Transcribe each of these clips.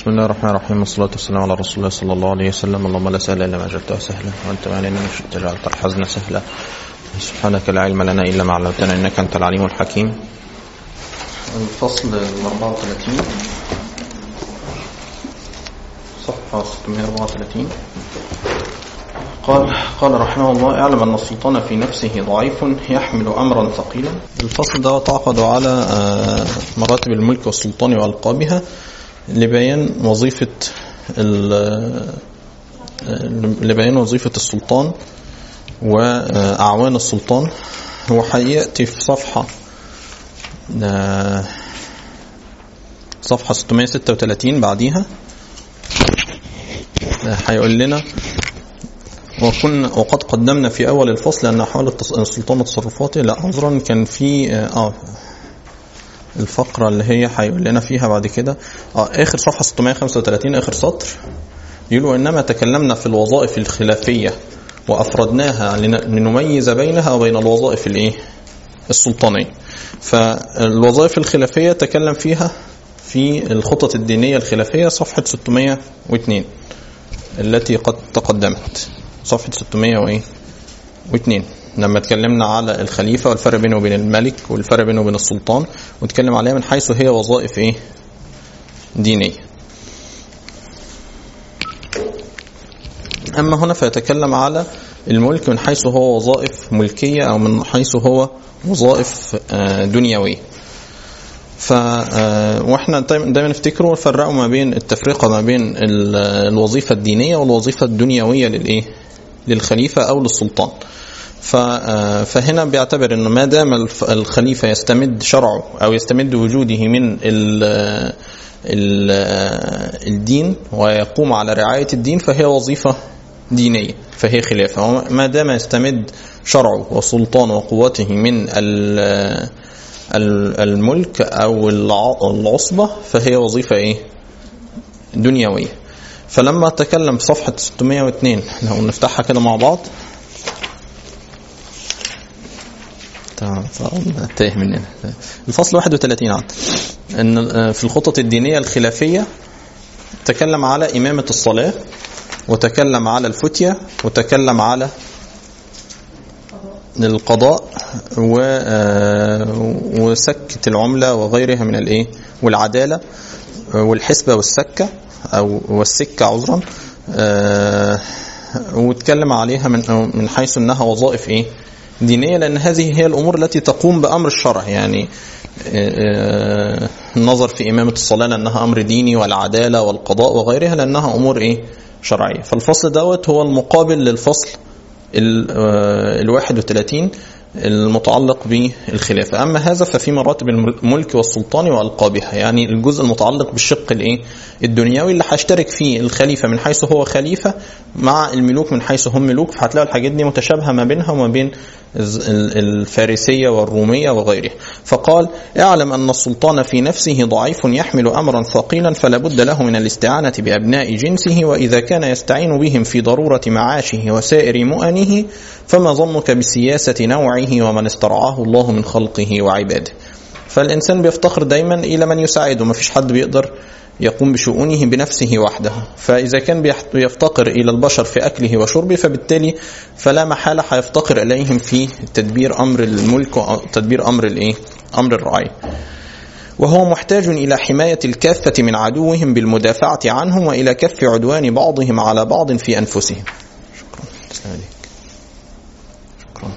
بسم الله الرحمن الرحيم والصلاة والسلام على رسول الله صلى الله عليه وسلم اللهم لا سهل إلا ما جعلته سهلا وأنت معنا من شئت جعلت الحزن سهلا سبحانك لا علم لنا إلا ما علمتنا إنك أنت العليم الحكيم الفصل ال 34 صفحة 634 قال قال رحمه الله اعلم أن السلطان في نفسه ضعيف يحمل أمرا ثقيلا الفصل ده تعقد على مراتب الملك والسلطان وألقابها لبيان وظيفة لبيان وظيفة السلطان وأعوان السلطان هو هيأتي في صفحة صفحة 636 بعديها هيقول لنا وكنا وقد قدمنا في أول الفصل أن أحوال السلطان وتصرفاته لا عذرا كان في آه الفقرة اللي هي هيقول لنا فيها بعد كده اه اخر صفحة 635 اخر سطر يقولوا انما تكلمنا في الوظائف الخلافية وافردناها لنميز بينها وبين الوظائف الايه السلطانية فالوظائف الخلافية تكلم فيها في الخطط الدينية الخلافية صفحة 602 التي قد تقدمت صفحة 602 لما اتكلمنا على الخليفة والفرق بينه وبين الملك والفرق بينه وبين السلطان ونتكلم عليها من حيث هي وظائف ايه دينية أما هنا فيتكلم على الملك من حيث هو وظائف ملكية أو من حيث هو وظائف دنيوية ف واحنا دايما نفتكروا نفرقوا ما بين التفرقه ما بين الوظيفه الدينيه والوظيفه الدنيويه للايه للخليفه او للسلطان فهنا بيعتبر انه ما دام الخليفه يستمد شرعه او يستمد وجوده من ال ال الدين ويقوم على رعايه الدين فهي وظيفه دينيه فهي خلافه وما دام يستمد شرعه وسلطانه وقوته من الملك او العصبه فهي وظيفه ايه دنيويه فلما تكلم في صفحه 602 لو نفتحها كده مع بعض تايه مننا الفصل 31 عاد ان في الخطط الدينيه الخلافيه تكلم على امامه الصلاه وتكلم على الفتيه وتكلم على القضاء وسكة العملة وغيرها من الايه والعدالة والحسبة والسكة أو والسكة عذرا واتكلم عليها من من حيث انها وظائف ايه دينية لأن هذه هي الأمور التي تقوم بأمر الشرع يعني النظر في إمامة الصلاة لأنها أمر ديني والعدالة والقضاء وغيرها لأنها أمور إيه شرعية فالفصل دوت هو المقابل للفصل ال 31 المتعلق بالخلافة أما هذا ففي مراتب الملك والسلطان وألقابها يعني الجزء المتعلق بالشق الإيه الدنيوي اللي هيشترك فيه الخليفة من حيث هو خليفة مع الملوك من حيث هم ملوك فهتلاقوا الحاجات دي متشابهة ما بينها وما بين الفارسية والرومية وغيرها فقال اعلم أن السلطان في نفسه ضعيف يحمل أمرا ثقيلا فلا بد له من الاستعانة بأبناء جنسه وإذا كان يستعين بهم في ضرورة معاشه وسائر مؤنه فما ظنك بسياسة نوعه ومن استرعاه الله من خلقه وعباده فالإنسان بيفتقر دايما إلى من يساعده ما فيش حد بيقدر يقوم بشؤونه بنفسه وحده فإذا كان بيفتقر إلى البشر في أكله وشربه فبالتالي فلا محالة هيفتقر إليهم في تدبير أمر الملك وتدبير أمر الإيه؟ أمر الرعاية وهو محتاج إلى حماية الكافة من عدوهم بالمدافعة عنهم وإلى كف عدوان بعضهم على بعض في أنفسهم شكرا تسلم عليك شكرا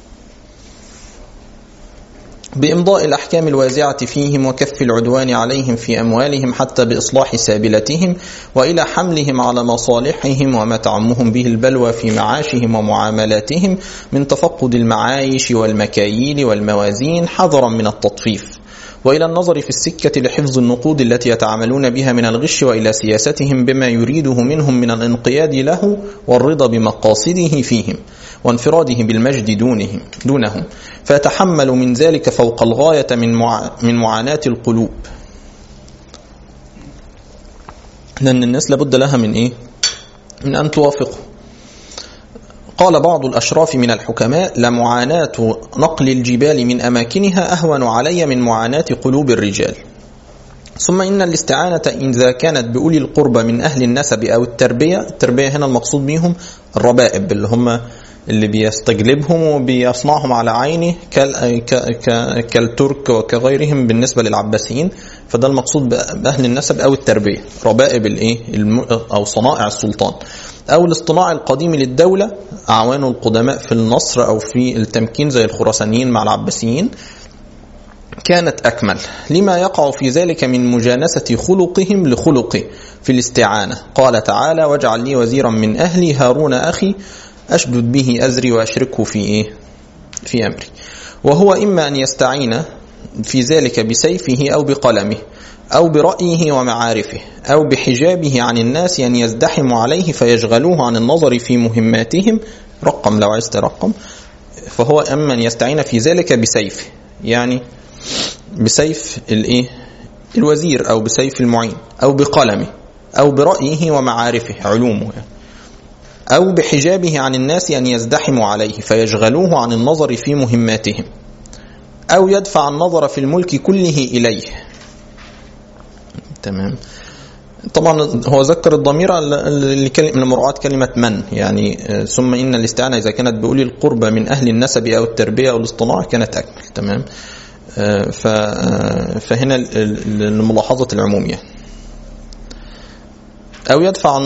بإمضاء الأحكام الوازعة فيهم وكف العدوان عليهم في أموالهم حتى بإصلاح سابلتهم وإلى حملهم على مصالحهم وما تعمهم به البلوى في معاشهم ومعاملاتهم من تفقد المعايش والمكاييل والموازين حذرا من التطفيف وإلى النظر في السكة لحفظ النقود التي يتعاملون بها من الغش وإلى سياستهم بما يريده منهم من الانقياد له والرضا بمقاصده فيهم وانفراده بالمجد دونهم دونهم فيتحمل من ذلك فوق الغاية من مع من معاناة القلوب لأن الناس لابد لها من إيه؟ من أن توافقه قال بعض الأشراف من الحكماء لمعاناة نقل الجبال من أماكنها أهون علي من معاناة قلوب الرجال ثم إن الاستعانة إذا كانت بأولي القربى من أهل النسب أو التربية التربية هنا المقصود بيهم الربائب اللي هم اللي بيستجلبهم وبيصنعهم على عينه كالترك وكغيرهم بالنسبة للعباسيين فده المقصود بأهل النسب أو التربية ربائب الإيه أو صنائع السلطان أو الاصطناع القديم للدولة أعوان القدماء في النصر أو في التمكين زي الخراسانيين مع العباسيين كانت أكمل لما يقع في ذلك من مجانسة خلقهم لخلقه في الاستعانة قال تعالى واجعل لي وزيرا من أهلي هارون أخي أشدد به أزري وأشركه في إيه؟ في أمري وهو إما أن يستعين في ذلك بسيفه أو بقلمه أو برأيه ومعارفه أو بحجابه عن الناس أن يزدحم عليه فيشغلوه عن النظر في مهماتهم رقم لو عايز ترقم فهو أما أن يستعين في ذلك بسيفه يعني بسيف الايه الوزير او بسيف المعين او بقلمه او برايه ومعارفه علومه يعني. او بحجابه عن الناس ان يزدحموا عليه فيشغلوه عن النظر في مهماتهم او يدفع النظر في الملك كله اليه تمام طبعا هو ذكر الضمير لمراعاة كلمة من يعني ثم إن الاستعانة إذا كانت بأولي القربى من أهل النسب أو التربية أو الاصطناع كانت أكمل تمام فهنا لملاحظة العموم يعني أو يدفع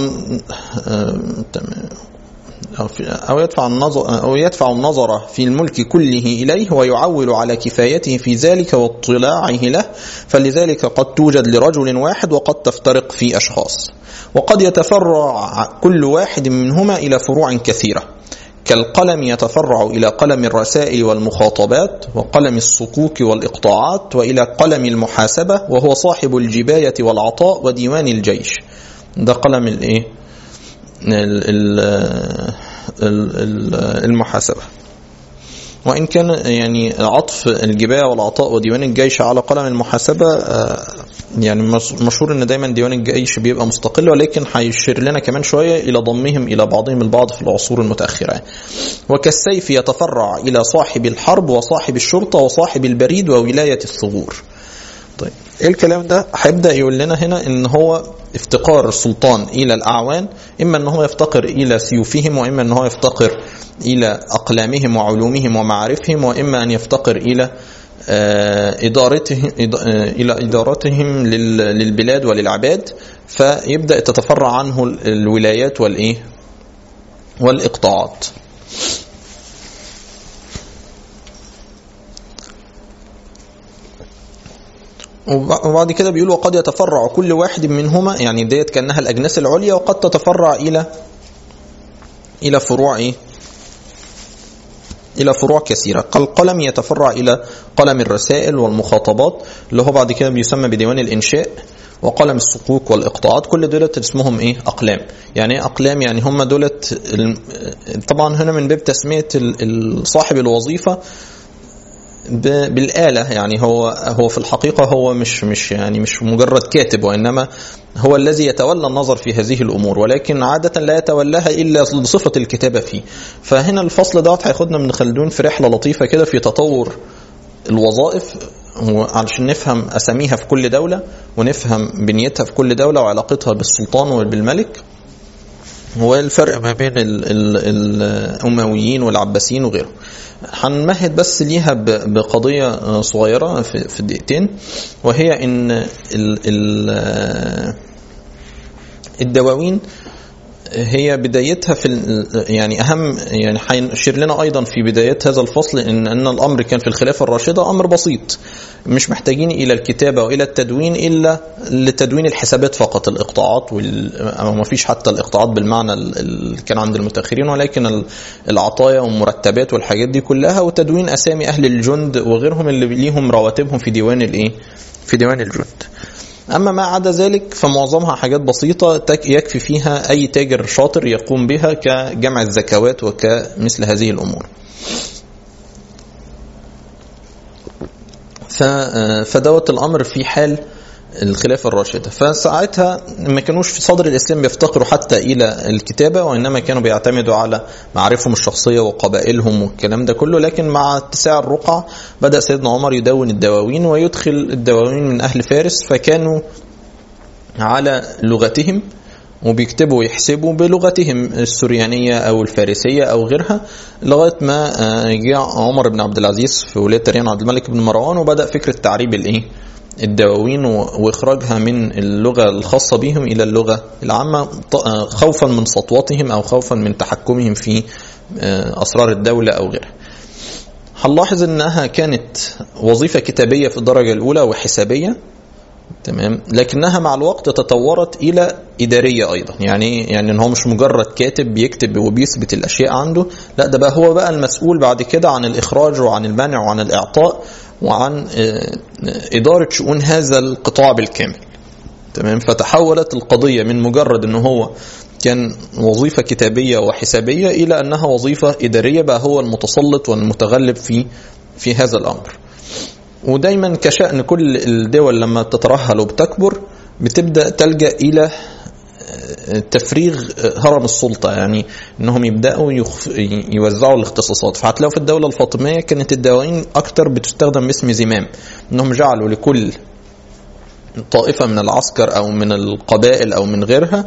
أو يدفع النظر أو يدفع النظر في الملك كله إليه ويعول على كفايته في ذلك واطلاعه له فلذلك قد توجد لرجل واحد وقد تفترق في أشخاص وقد يتفرع كل واحد منهما إلى فروع كثيرة كالقلم يتفرع إلى قلم الرسائل والمخاطبات وقلم الصكوك والإقطاعات وإلى قلم المحاسبة وهو صاحب الجباية والعطاء وديوان الجيش ده قلم الايه المحاسبة وإن كان يعني عطف الجباية والعطاء وديوان الجيش على قلم المحاسبة يعني مشهور ان دايما ديوان الجيش بيبقى مستقل ولكن هيشير لنا كمان شويه الى ضمهم الى بعضهم البعض في العصور المتاخره. وكالسيف يتفرع الى صاحب الحرب وصاحب الشرطه وصاحب البريد وولايه الثغور. طيب ايه الكلام ده؟ هيبدا يقول لنا هنا ان هو افتقار السلطان الى الاعوان اما ان هو يفتقر الى سيوفهم واما ان هو يفتقر الى اقلامهم وعلومهم ومعارفهم واما ان يفتقر الى إدارتهم إلى إدارتهم للبلاد وللعباد فيبدأ تتفرع عنه الولايات والإيه والإقطاعات وبعد كده بيقول وقد يتفرع كل واحد منهما يعني ديت كانها الاجناس العليا وقد تتفرع الى الى فروع ايه إلى فروع كثيرة القلم يتفرع إلى قلم الرسائل والمخاطبات اللي هو بعد كده بيسمى بديوان الإنشاء وقلم الصكوك والإقطاعات كل دولت اسمهم إيه أقلام يعني إيه أقلام يعني هم دولت طبعا هنا من باب تسمية صاحب الوظيفة بالآلة يعني هو هو في الحقيقة هو مش مش يعني مش مجرد كاتب وإنما هو الذي يتولى النظر في هذه الأمور ولكن عادة لا يتولاها إلا لصفة الكتابة فيه فهنا الفصل دوت هياخدنا من خلدون في رحلة لطيفة كده في تطور الوظائف علشان نفهم أساميها في كل دولة ونفهم بنيتها في كل دولة وعلاقتها بالسلطان وبالملك والفرق ما بين الأمويين والعباسيين وغيرهم هنمهد بس ليها بقضية صغيرة في الدقيقتين وهي ان الدواوين هي بدايتها في يعني اهم يعني هيشير لنا ايضا في بدايه هذا الفصل ان ان الامر كان في الخلافه الراشده امر بسيط مش محتاجين الى الكتابه والى التدوين الا لتدوين الحسابات فقط الاقطاعات وال... او ما فيش حتى الاقطاعات بالمعنى اللي كان عند المتاخرين ولكن العطايا والمرتبات والحاجات دي كلها وتدوين اسامي اهل الجند وغيرهم اللي ليهم رواتبهم في ديوان الايه في ديوان الجند أما ما عدا ذلك فمعظمها حاجات بسيطة يكفي فيها أي تاجر شاطر يقوم بها كجمع الزكوات وكمثل هذه الأمور فدوت الأمر في حال الخلافة الراشدة فساعتها ما كانوش في صدر الإسلام بيفتقروا حتى إلى الكتابة وإنما كانوا بيعتمدوا على معارفهم الشخصية وقبائلهم والكلام ده كله لكن مع اتساع الرقعة بدأ سيدنا عمر يدون الدواوين ويدخل الدواوين من أهل فارس فكانوا على لغتهم وبيكتبوا ويحسبوا بلغتهم السريانية أو الفارسية أو غيرها لغاية ما جاء عمر بن عبد العزيز في ولاية تريان عبد الملك بن مروان وبدأ فكرة تعريب الإيه الدواوين واخراجها من اللغه الخاصه بهم الى اللغه العامه خوفا من سطوتهم او خوفا من تحكمهم في اسرار الدوله او غيرها. هنلاحظ انها كانت وظيفه كتابيه في الدرجه الاولى وحسابيه تمام لكنها مع الوقت تطورت الى اداريه ايضا يعني يعني ان هو مش مجرد كاتب بيكتب وبيثبت الاشياء عنده لا ده بقى هو بقى المسؤول بعد كده عن الاخراج وعن المنع وعن الاعطاء وعن إدارة شؤون هذا القطاع بالكامل تمام فتحولت القضية من مجرد أنه هو كان وظيفة كتابية وحسابية إلى أنها وظيفة إدارية بقى هو المتسلط والمتغلب في في هذا الأمر ودايما كشأن كل الدول لما تترهل وبتكبر بتبدأ تلجأ إلى تفريغ هرم السلطة يعني انهم يبدأوا يخف يوزعوا الاختصاصات فهتلاقوا في الدولة الفاطمية كانت الدواوين اكتر بتستخدم باسم زمام انهم جعلوا لكل طائفة من العسكر او من القبائل او من غيرها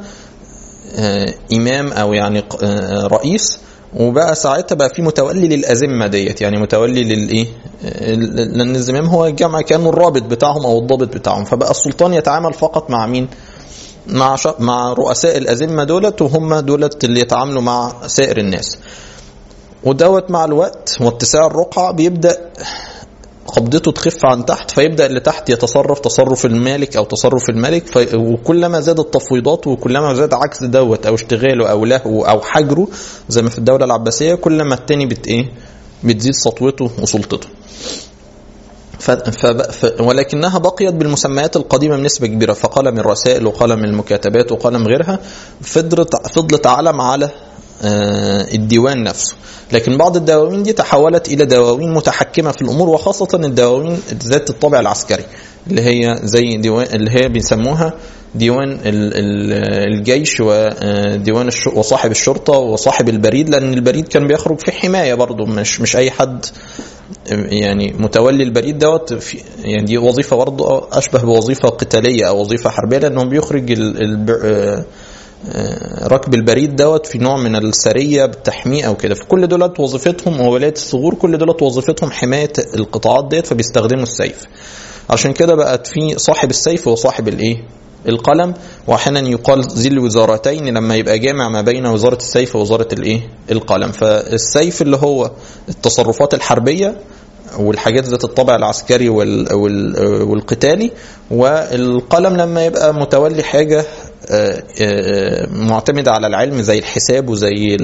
امام او يعني رئيس وبقى ساعتها بقى في متولي للأزمة ديت يعني متولي للإيه لأن الزمام هو الجمع كانوا الرابط بتاعهم أو الضابط بتاعهم فبقى السلطان يتعامل فقط مع مين مع مع رؤساء الأزمة دولت وهم دولت اللي يتعاملوا مع سائر الناس ودوت مع الوقت واتساع الرقعة بيبدأ قبضته تخف عن تحت فيبدأ اللي تحت يتصرف تصرف المالك أو تصرف الملك في وكلما زاد التفويضات وكلما زاد عكس دوت أو اشتغاله أو لهوه أو حجره زي ما في الدولة العباسية كلما التاني بت إيه بتزيد سطوته وسلطته ف... ف... ولكنها بقيت بالمسميات القديمة بنسبة كبيرة فقلم الرسائل وقلم المكاتبات وقلم غيرها فضلت فضلت علم على الديوان نفسه لكن بعض الدواوين دي تحولت إلى دواوين متحكمة في الأمور وخاصة الدواوين ذات الطابع العسكري اللي هي زي ديوان اللي هي بيسموها ديوان الجيش وديوان وصاحب الشرطة وصاحب البريد لأن البريد كان بيخرج في حماية برضه مش مش أي حد يعني متولي البريد دوت يعني دي وظيفه برضه اشبه بوظيفه قتاليه او وظيفه حربيه لانه بيخرج ال ركب البريد دوت في نوع من السريه بالتحميه او كده فكل دولت وظيفتهم وولايه الثغور كل دولت وظيفتهم حمايه القطاعات ديت فبيستخدموا السيف عشان كده بقت في صاحب السيف وصاحب الايه القلم واحيانا يقال ذي الوزارتين لما يبقى جامع ما بين وزاره السيف ووزاره الايه القلم فالسيف اللي هو التصرفات الحربيه والحاجات ذات الطابع العسكري وال وال والقتالي والقلم لما يبقى متولي حاجه معتمده على العلم زي الحساب وزي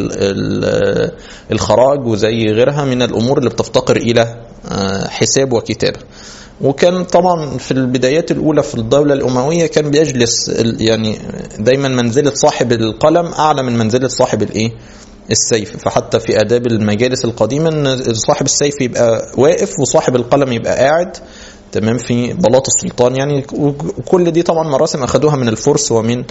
الخراج وزي غيرها من الامور اللي بتفتقر الى حساب وكتابه وكان طبعا في البدايات الاولى في الدوله الامويه كان بيجلس يعني دايما منزله صاحب القلم اعلى من منزله صاحب الايه السيف فحتى في اداب المجالس القديمه ان صاحب السيف يبقى واقف وصاحب القلم يبقى قاعد تمام في بلاط السلطان يعني وكل دي طبعا مراسم اخذوها من الفرس ومن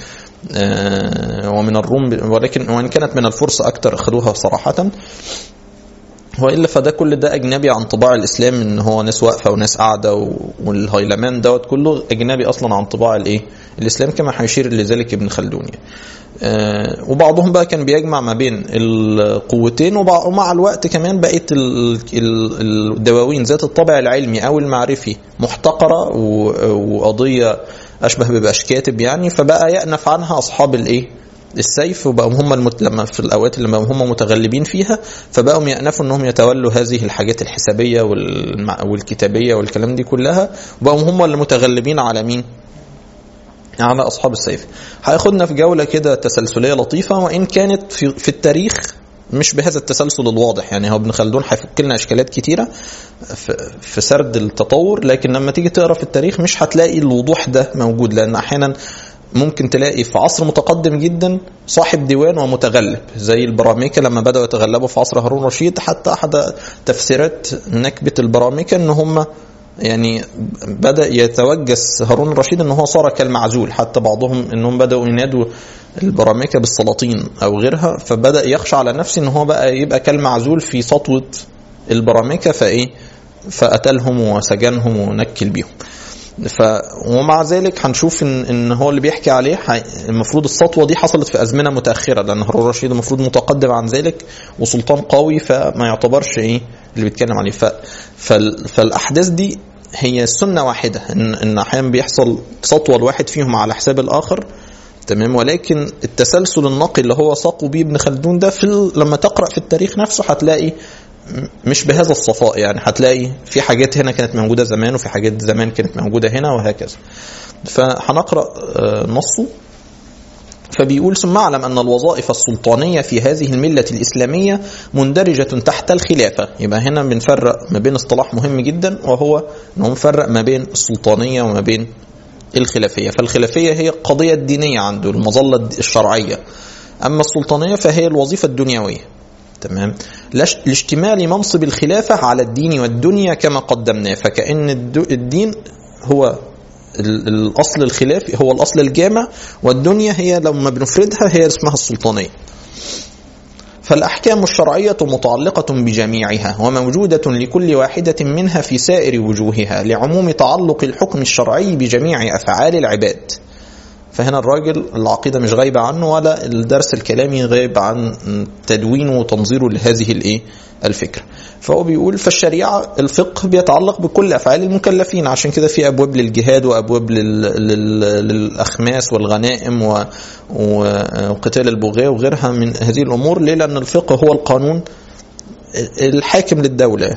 آه ومن الروم ولكن وان كانت من الفرس اكثر اخذوها صراحه والا فده كل ده اجنبي عن طباع الاسلام ان هو ناس واقفه وناس قاعده والهيلمان دوت كله اجنبي اصلا عن طباع الايه الاسلام كما هيشير لذلك ابن خلدون يعني. آه وبعضهم بقى كان بيجمع ما بين القوتين ومع الوقت كمان بقت الدواوين ذات الطابع العلمي او المعرفي محتقره وقضيه اشبه ببقاش كاتب يعني فبقى يأنف عنها اصحاب الايه السيف وبقوا هم المت... لما في الاوقات اللي هم متغلبين فيها فبقوا يأنفوا انهم يتولوا هذه الحاجات الحسابيه والم... والكتابيه والكلام دي كلها وبقوا هم اللي متغلبين على مين؟ على اصحاب السيف. هياخدنا في جوله كده تسلسليه لطيفه وان كانت في, في التاريخ مش بهذا التسلسل الواضح يعني هو ابن خلدون هيفك لنا اشكالات كتيره في سرد التطور لكن لما تيجي تقرا في التاريخ مش هتلاقي الوضوح ده موجود لان احيانا ممكن تلاقي في عصر متقدم جدا صاحب ديوان ومتغلب زي البراميكا لما بدأوا يتغلبوا في عصر هارون رشيد حتى أحد تفسيرات نكبة البراميكا إن هم يعني بدا يتوجس هارون الرشيد ان هو صار كالمعزول حتى بعضهم انهم بداوا ينادوا البرامكه بالسلاطين او غيرها فبدا يخشى على نفسه ان هو بقى يبقى كالمعزول في سطوه البرامكه فايه فقتلهم وسجنهم ونكل بيهم ف ومع ذلك هنشوف ان ان هو اللي بيحكي عليه ح- المفروض السطوه دي حصلت في ازمنه متاخره لان هارون الرشيد المفروض متقدم عن ذلك وسلطان قوي فما يعتبرش ايه اللي بيتكلم عليه ف فال فالاحداث دي هي سنه واحده ان ان احيانا بيحصل سطوه الواحد فيهم على حساب الاخر تمام ولكن التسلسل النقي اللي هو ساقه بيه ابن خلدون ده في ال- لما تقرا في التاريخ نفسه هتلاقي م- مش بهذا الصفاء يعني هتلاقي في حاجات هنا كانت موجوده زمان وفي حاجات زمان كانت موجوده هنا وهكذا فهنقرا آه، نصه فبيقول ثم اعلم ان الوظائف السلطانيه في هذه المله الاسلاميه مندرجه تحت الخلافه يبقى هنا بنفرق ما بين اصطلاح مهم جدا وهو ان هو مفرق ما بين السلطانيه وما بين الخلافيه فالخلافيه هي القضيه الدينيه عنده المظله الشرعيه اما السلطانيه فهي الوظيفه الدنيويه تمام لاش- لاشتمال منصب الخلافه على الدين والدنيا كما قدمناه فكأن الد- الدين هو ال- الاصل الخلافي هو الاصل الجامع والدنيا هي لما بنفردها هي اسمها السلطانيه فالأحكام الشرعية متعلقة بجميعها وموجودة لكل واحدة منها في سائر وجوهها لعموم تعلق الحكم الشرعي بجميع أفعال العباد فهنا الراجل العقيدة مش غايبة عنه ولا الدرس الكلامي غايب عن تدوينه وتنظيره لهذه الايه الفكرة فهو بيقول فالشريعة الفقه بيتعلق بكل أفعال المكلفين عشان كده في أبواب للجهاد وأبواب لل... لل... للأخماس والغنائم و... و... وقتال البغاة وغيرها من هذه الأمور ليه لأن الفقه هو القانون الحاكم للدولة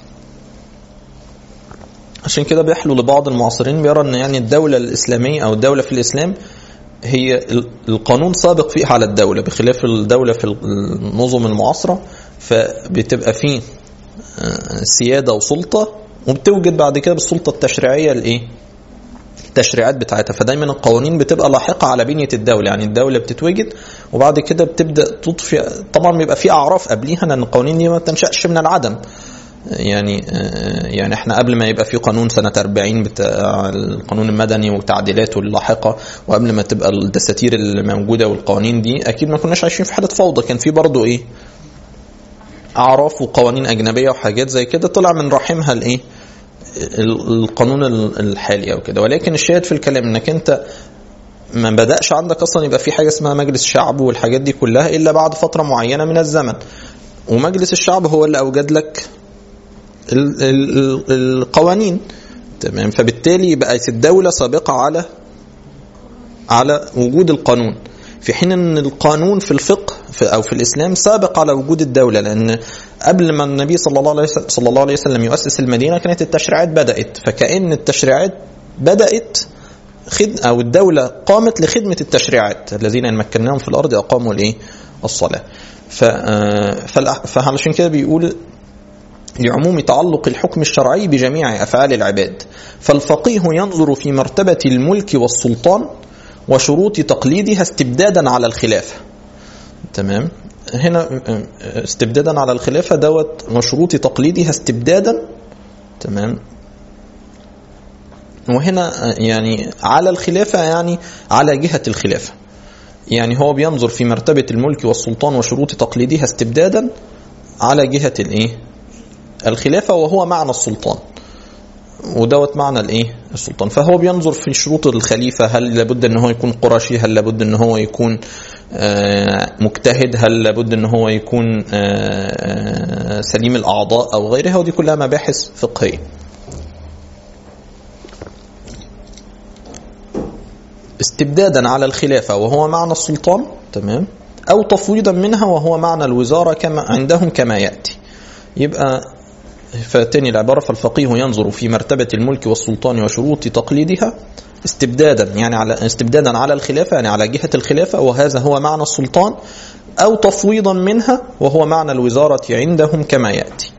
عشان كده بيحلو لبعض المعاصرين بيرى ان يعني الدولة الإسلامية أو الدولة في الإسلام هي ال- القانون سابق فيها على الدولة بخلاف الدولة في النظم المعاصرة فبتبقى فيه آه، سيادة وسلطة وبتوجد بعد كده بالسلطة التشريعية الايه؟ التشريعات بتاعتها فدايما القوانين بتبقى لاحقة على بنية الدولة يعني الدولة بتتوجد وبعد كده بتبدأ تضفي طبعا بيبقى في أعراف قبليها لأن القوانين دي ما بتنشأش من العدم يعني آه، يعني احنا قبل ما يبقى في قانون سنة 40 بتاع القانون المدني وتعديلاته اللاحقة وقبل ما تبقى الدساتير اللي موجودة والقوانين دي أكيد ما كناش عايشين في حالة فوضى كان في برضه إيه أعراف وقوانين أجنبية وحاجات زي كده طلع من رحمها الإيه ال- القانون ال- الحالي أو كده ولكن الشاهد في الكلام إنك أنت ما بدأش عندك أصلا يبقى في حاجة اسمها مجلس شعب والحاجات دي كلها إلا بعد فترة معينة من الزمن ومجلس الشعب هو اللي أوجد لك ال- ال- ال- القوانين تمام فبالتالي بقت الدولة سابقة على على وجود القانون في حين ان القانون في الفقه في او في الاسلام سابق على وجود الدوله لان قبل ما النبي صلى الله عليه وسلم صلى الله عليه وسلم يؤسس المدينه كانت التشريعات بدات فكأن التشريعات بدات خد او الدوله قامت لخدمه التشريعات الذين ان مكناهم في الارض اقاموا الايه الصلاه ف آه، فالأح- فعلشان كده بيقول لعموم تعلق الحكم الشرعي بجميع افعال العباد فالفقيه ينظر في مرتبه الملك والسلطان وشروط تقليدها استبدادا على الخلافه تمام هنا استبدادا على الخلافه دوت وشروط تقليدها استبدادا تمام وهنا يعني على الخلافه يعني على جهه الخلافه يعني هو بينظر في مرتبه الملك والسلطان وشروط تقليدها استبدادا على جهه الايه الخلافه وهو معنى السلطان ودوت معنى الايه السلطان فهو بينظر في شروط الخليفه هل لابد ان هو يكون قرشي هل لابد ان هو يكون آه، مجتهد هل لابد ان هو يكون آه، سليم الاعضاء او غيرها ودي كلها مباحث فقهيه استبدادا على الخلافه وهو معنى السلطان تمام او تفويضا منها وهو معنى الوزاره كما عندهم كما ياتي يبقى فاتني العبارة فالفقيه ينظر في مرتبة الملك والسلطان وشروط تقليدها استبدادا يعني على استبدادا على الخلافة يعني على جهة الخلافة وهذا هو معنى السلطان أو تفويضا منها وهو معنى الوزارة عندهم كما يأتي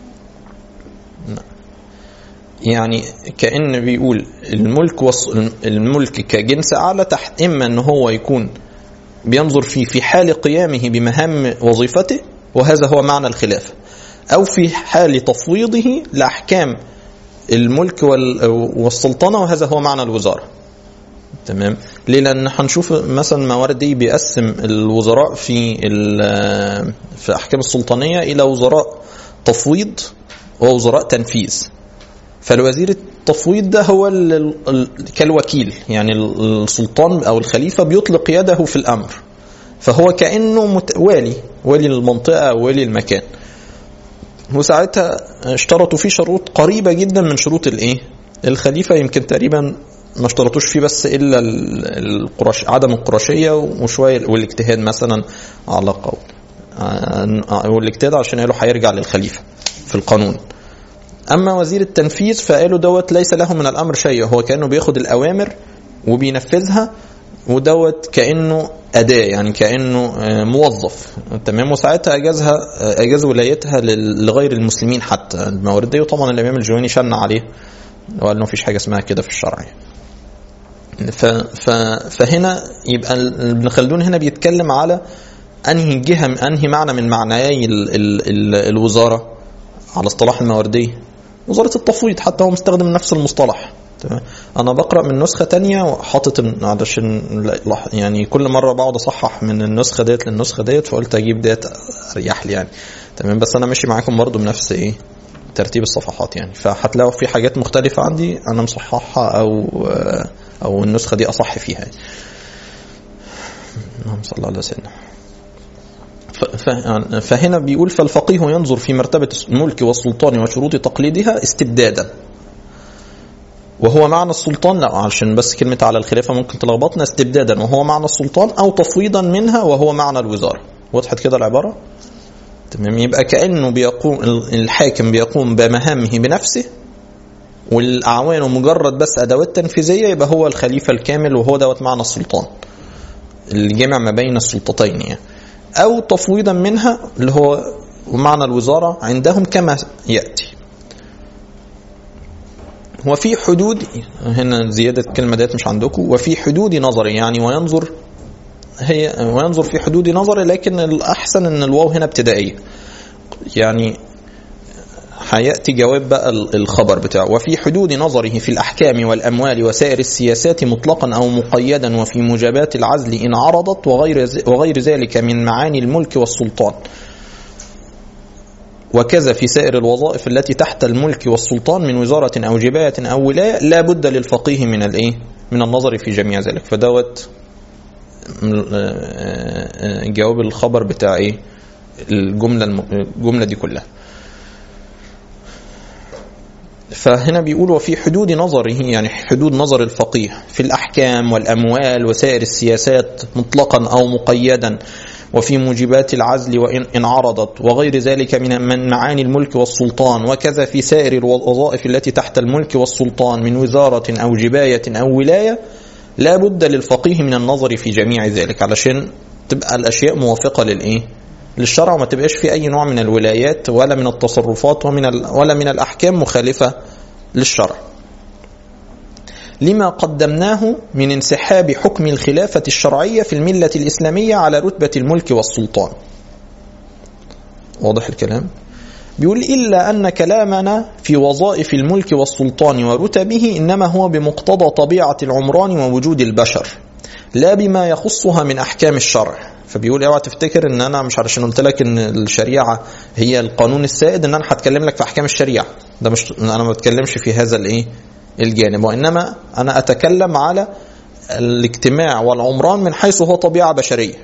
يعني كأن بيقول الملك والس... الملك كجنس أعلى تحت إما أن هو يكون بينظر فيه في حال قيامه بمهام وظيفته وهذا هو معنى الخلافة أو في حال تفويضه لأحكام الملك وال- والسلطنه وهذا هو معنى الوزاره تمام ليه لان هنشوف مثلا موارد دي بيقسم الوزراء في ال- في احكام السلطانيه الى وزراء تفويض ووزراء تنفيذ فالوزير التفويض ده هو ال- ال- كالوكيل يعني ال- السلطان او الخليفه بيطلق يده في الامر فهو كانه مت- والي والي المنطقه او والي المكان وساعتها اشترطوا فيه شروط قريبه جدا من شروط الايه الخليفه يمكن تقريبا ما اشترطوش فيه بس الا ال- القرش عدم القرشيه وشويه والاجتهاد مثلا على قول آه، والاجتهاد عشان قالوا هيرجع للخليفه في القانون اما وزير التنفيذ فقالوا دوت ليس له من الامر شيء هو كانه بياخد الاوامر وبينفذها ودوت كانه اداه يعني كانه آه، موظف تمام وساعتها اجازها آه، اجاز ولايتها لل- لغير المسلمين حتى الموارد دي وطبعا الامام الجويني شن عليه وقال انه مفيش حاجه اسمها كده في الشرع يعني. ف ف فهنا يبقى ال- ابن خلدون هنا بيتكلم على انهي جهه انهي معنى من معنيي ال ال ال الوزاره على اصطلاح الموارديه وزاره التفويض حتى هو مستخدم نفس المصطلح تمام انا بقرا من نسخه تانية وحاطط إن- علشان لا- لح- يعني كل مره بقعد اصحح من النسخه ديت للنسخه ديت فقلت اجيب ديت اريح لي يعني تمام بس انا ماشي معاكم برضو بنفس ايه ترتيب الصفحات يعني فهتلاقوا في حاجات مختلفه عندي انا مصححها او او النسخه دي اصح فيها يعني. اللهم صل على سيدنا ف- ف- فهنا بيقول فالفقيه ينظر في مرتبة الملك والسلطان وشروط تقليدها استبدادا وهو معنى السلطان لا علشان بس كلمة على الخلافة ممكن تلخبطنا استبدادا وهو معنى السلطان أو تفويضا منها وهو معنى الوزارة وضحت كده العبارة تمام يبقى كأنه بيقوم الحاكم بيقوم بمهامه بنفسه والأعوان مجرد بس أدوات تنفيذية يبقى هو الخليفة الكامل وهو دوت معنى السلطان الجمع ما بين السلطتين يعني أو تفويضا منها اللي هو معنى الوزارة عندهم كما يأتي وفي حدود هنا زيادة الكلمة ديت مش عندكم وفي حدود نظري يعني وينظر هي وينظر في حدود نظري لكن الأحسن أن الواو هنا ابتدائية يعني هيأتي جواب بقى الخبر بتاعه وفي حدود نظره في الأحكام والأموال وسائر السياسات مطلقا أو مقيدا وفي موجبات العزل إن عرضت وغير, وغير ذلك من معاني الملك والسلطان وكذا في سائر الوظائف التي تحت الملك والسلطان من وزارة أو جباية أو ولاية لا بد للفقيه من الإيه؟ من النظر في جميع ذلك فدوت جواب الخبر بتاع إيه؟ الجملة الجملة دي كلها فهنا بيقول وفي حدود نظره يعني حدود نظر الفقيه في الأحكام والأموال وسائر السياسات مطلقا أو مقيدا وفي موجبات العزل وإن عرضت وغير ذلك من معاني الملك والسلطان وكذا في سائر الوظائف التي تحت الملك والسلطان من وزارة أو جباية أو ولاية لا بد للفقيه من النظر في جميع ذلك علشان تبقى الأشياء موافقة للإيه للشرع وما تبقاش في أي نوع من الولايات ولا من التصرفات ومن ولا من الأحكام مخالفة للشرع لما قدمناه من انسحاب حكم الخلافة الشرعية في الملة الإسلامية على رتبة الملك والسلطان واضح الكلام بيقول إلا أن كلامنا في وظائف الملك والسلطان ورتبه إنما هو بمقتضى طبيعة العمران ووجود البشر لا بما يخصها من أحكام الشرع فبيقول اوعى تفتكر ان انا مش علشان قلت لك ان الشريعه هي القانون السائد ان انا هتكلم لك في احكام الشريعه ده مش انا ما بتكلمش في هذا الايه الجانب وانما انا اتكلم على الاجتماع والعمران من حيث هو طبيعه بشريه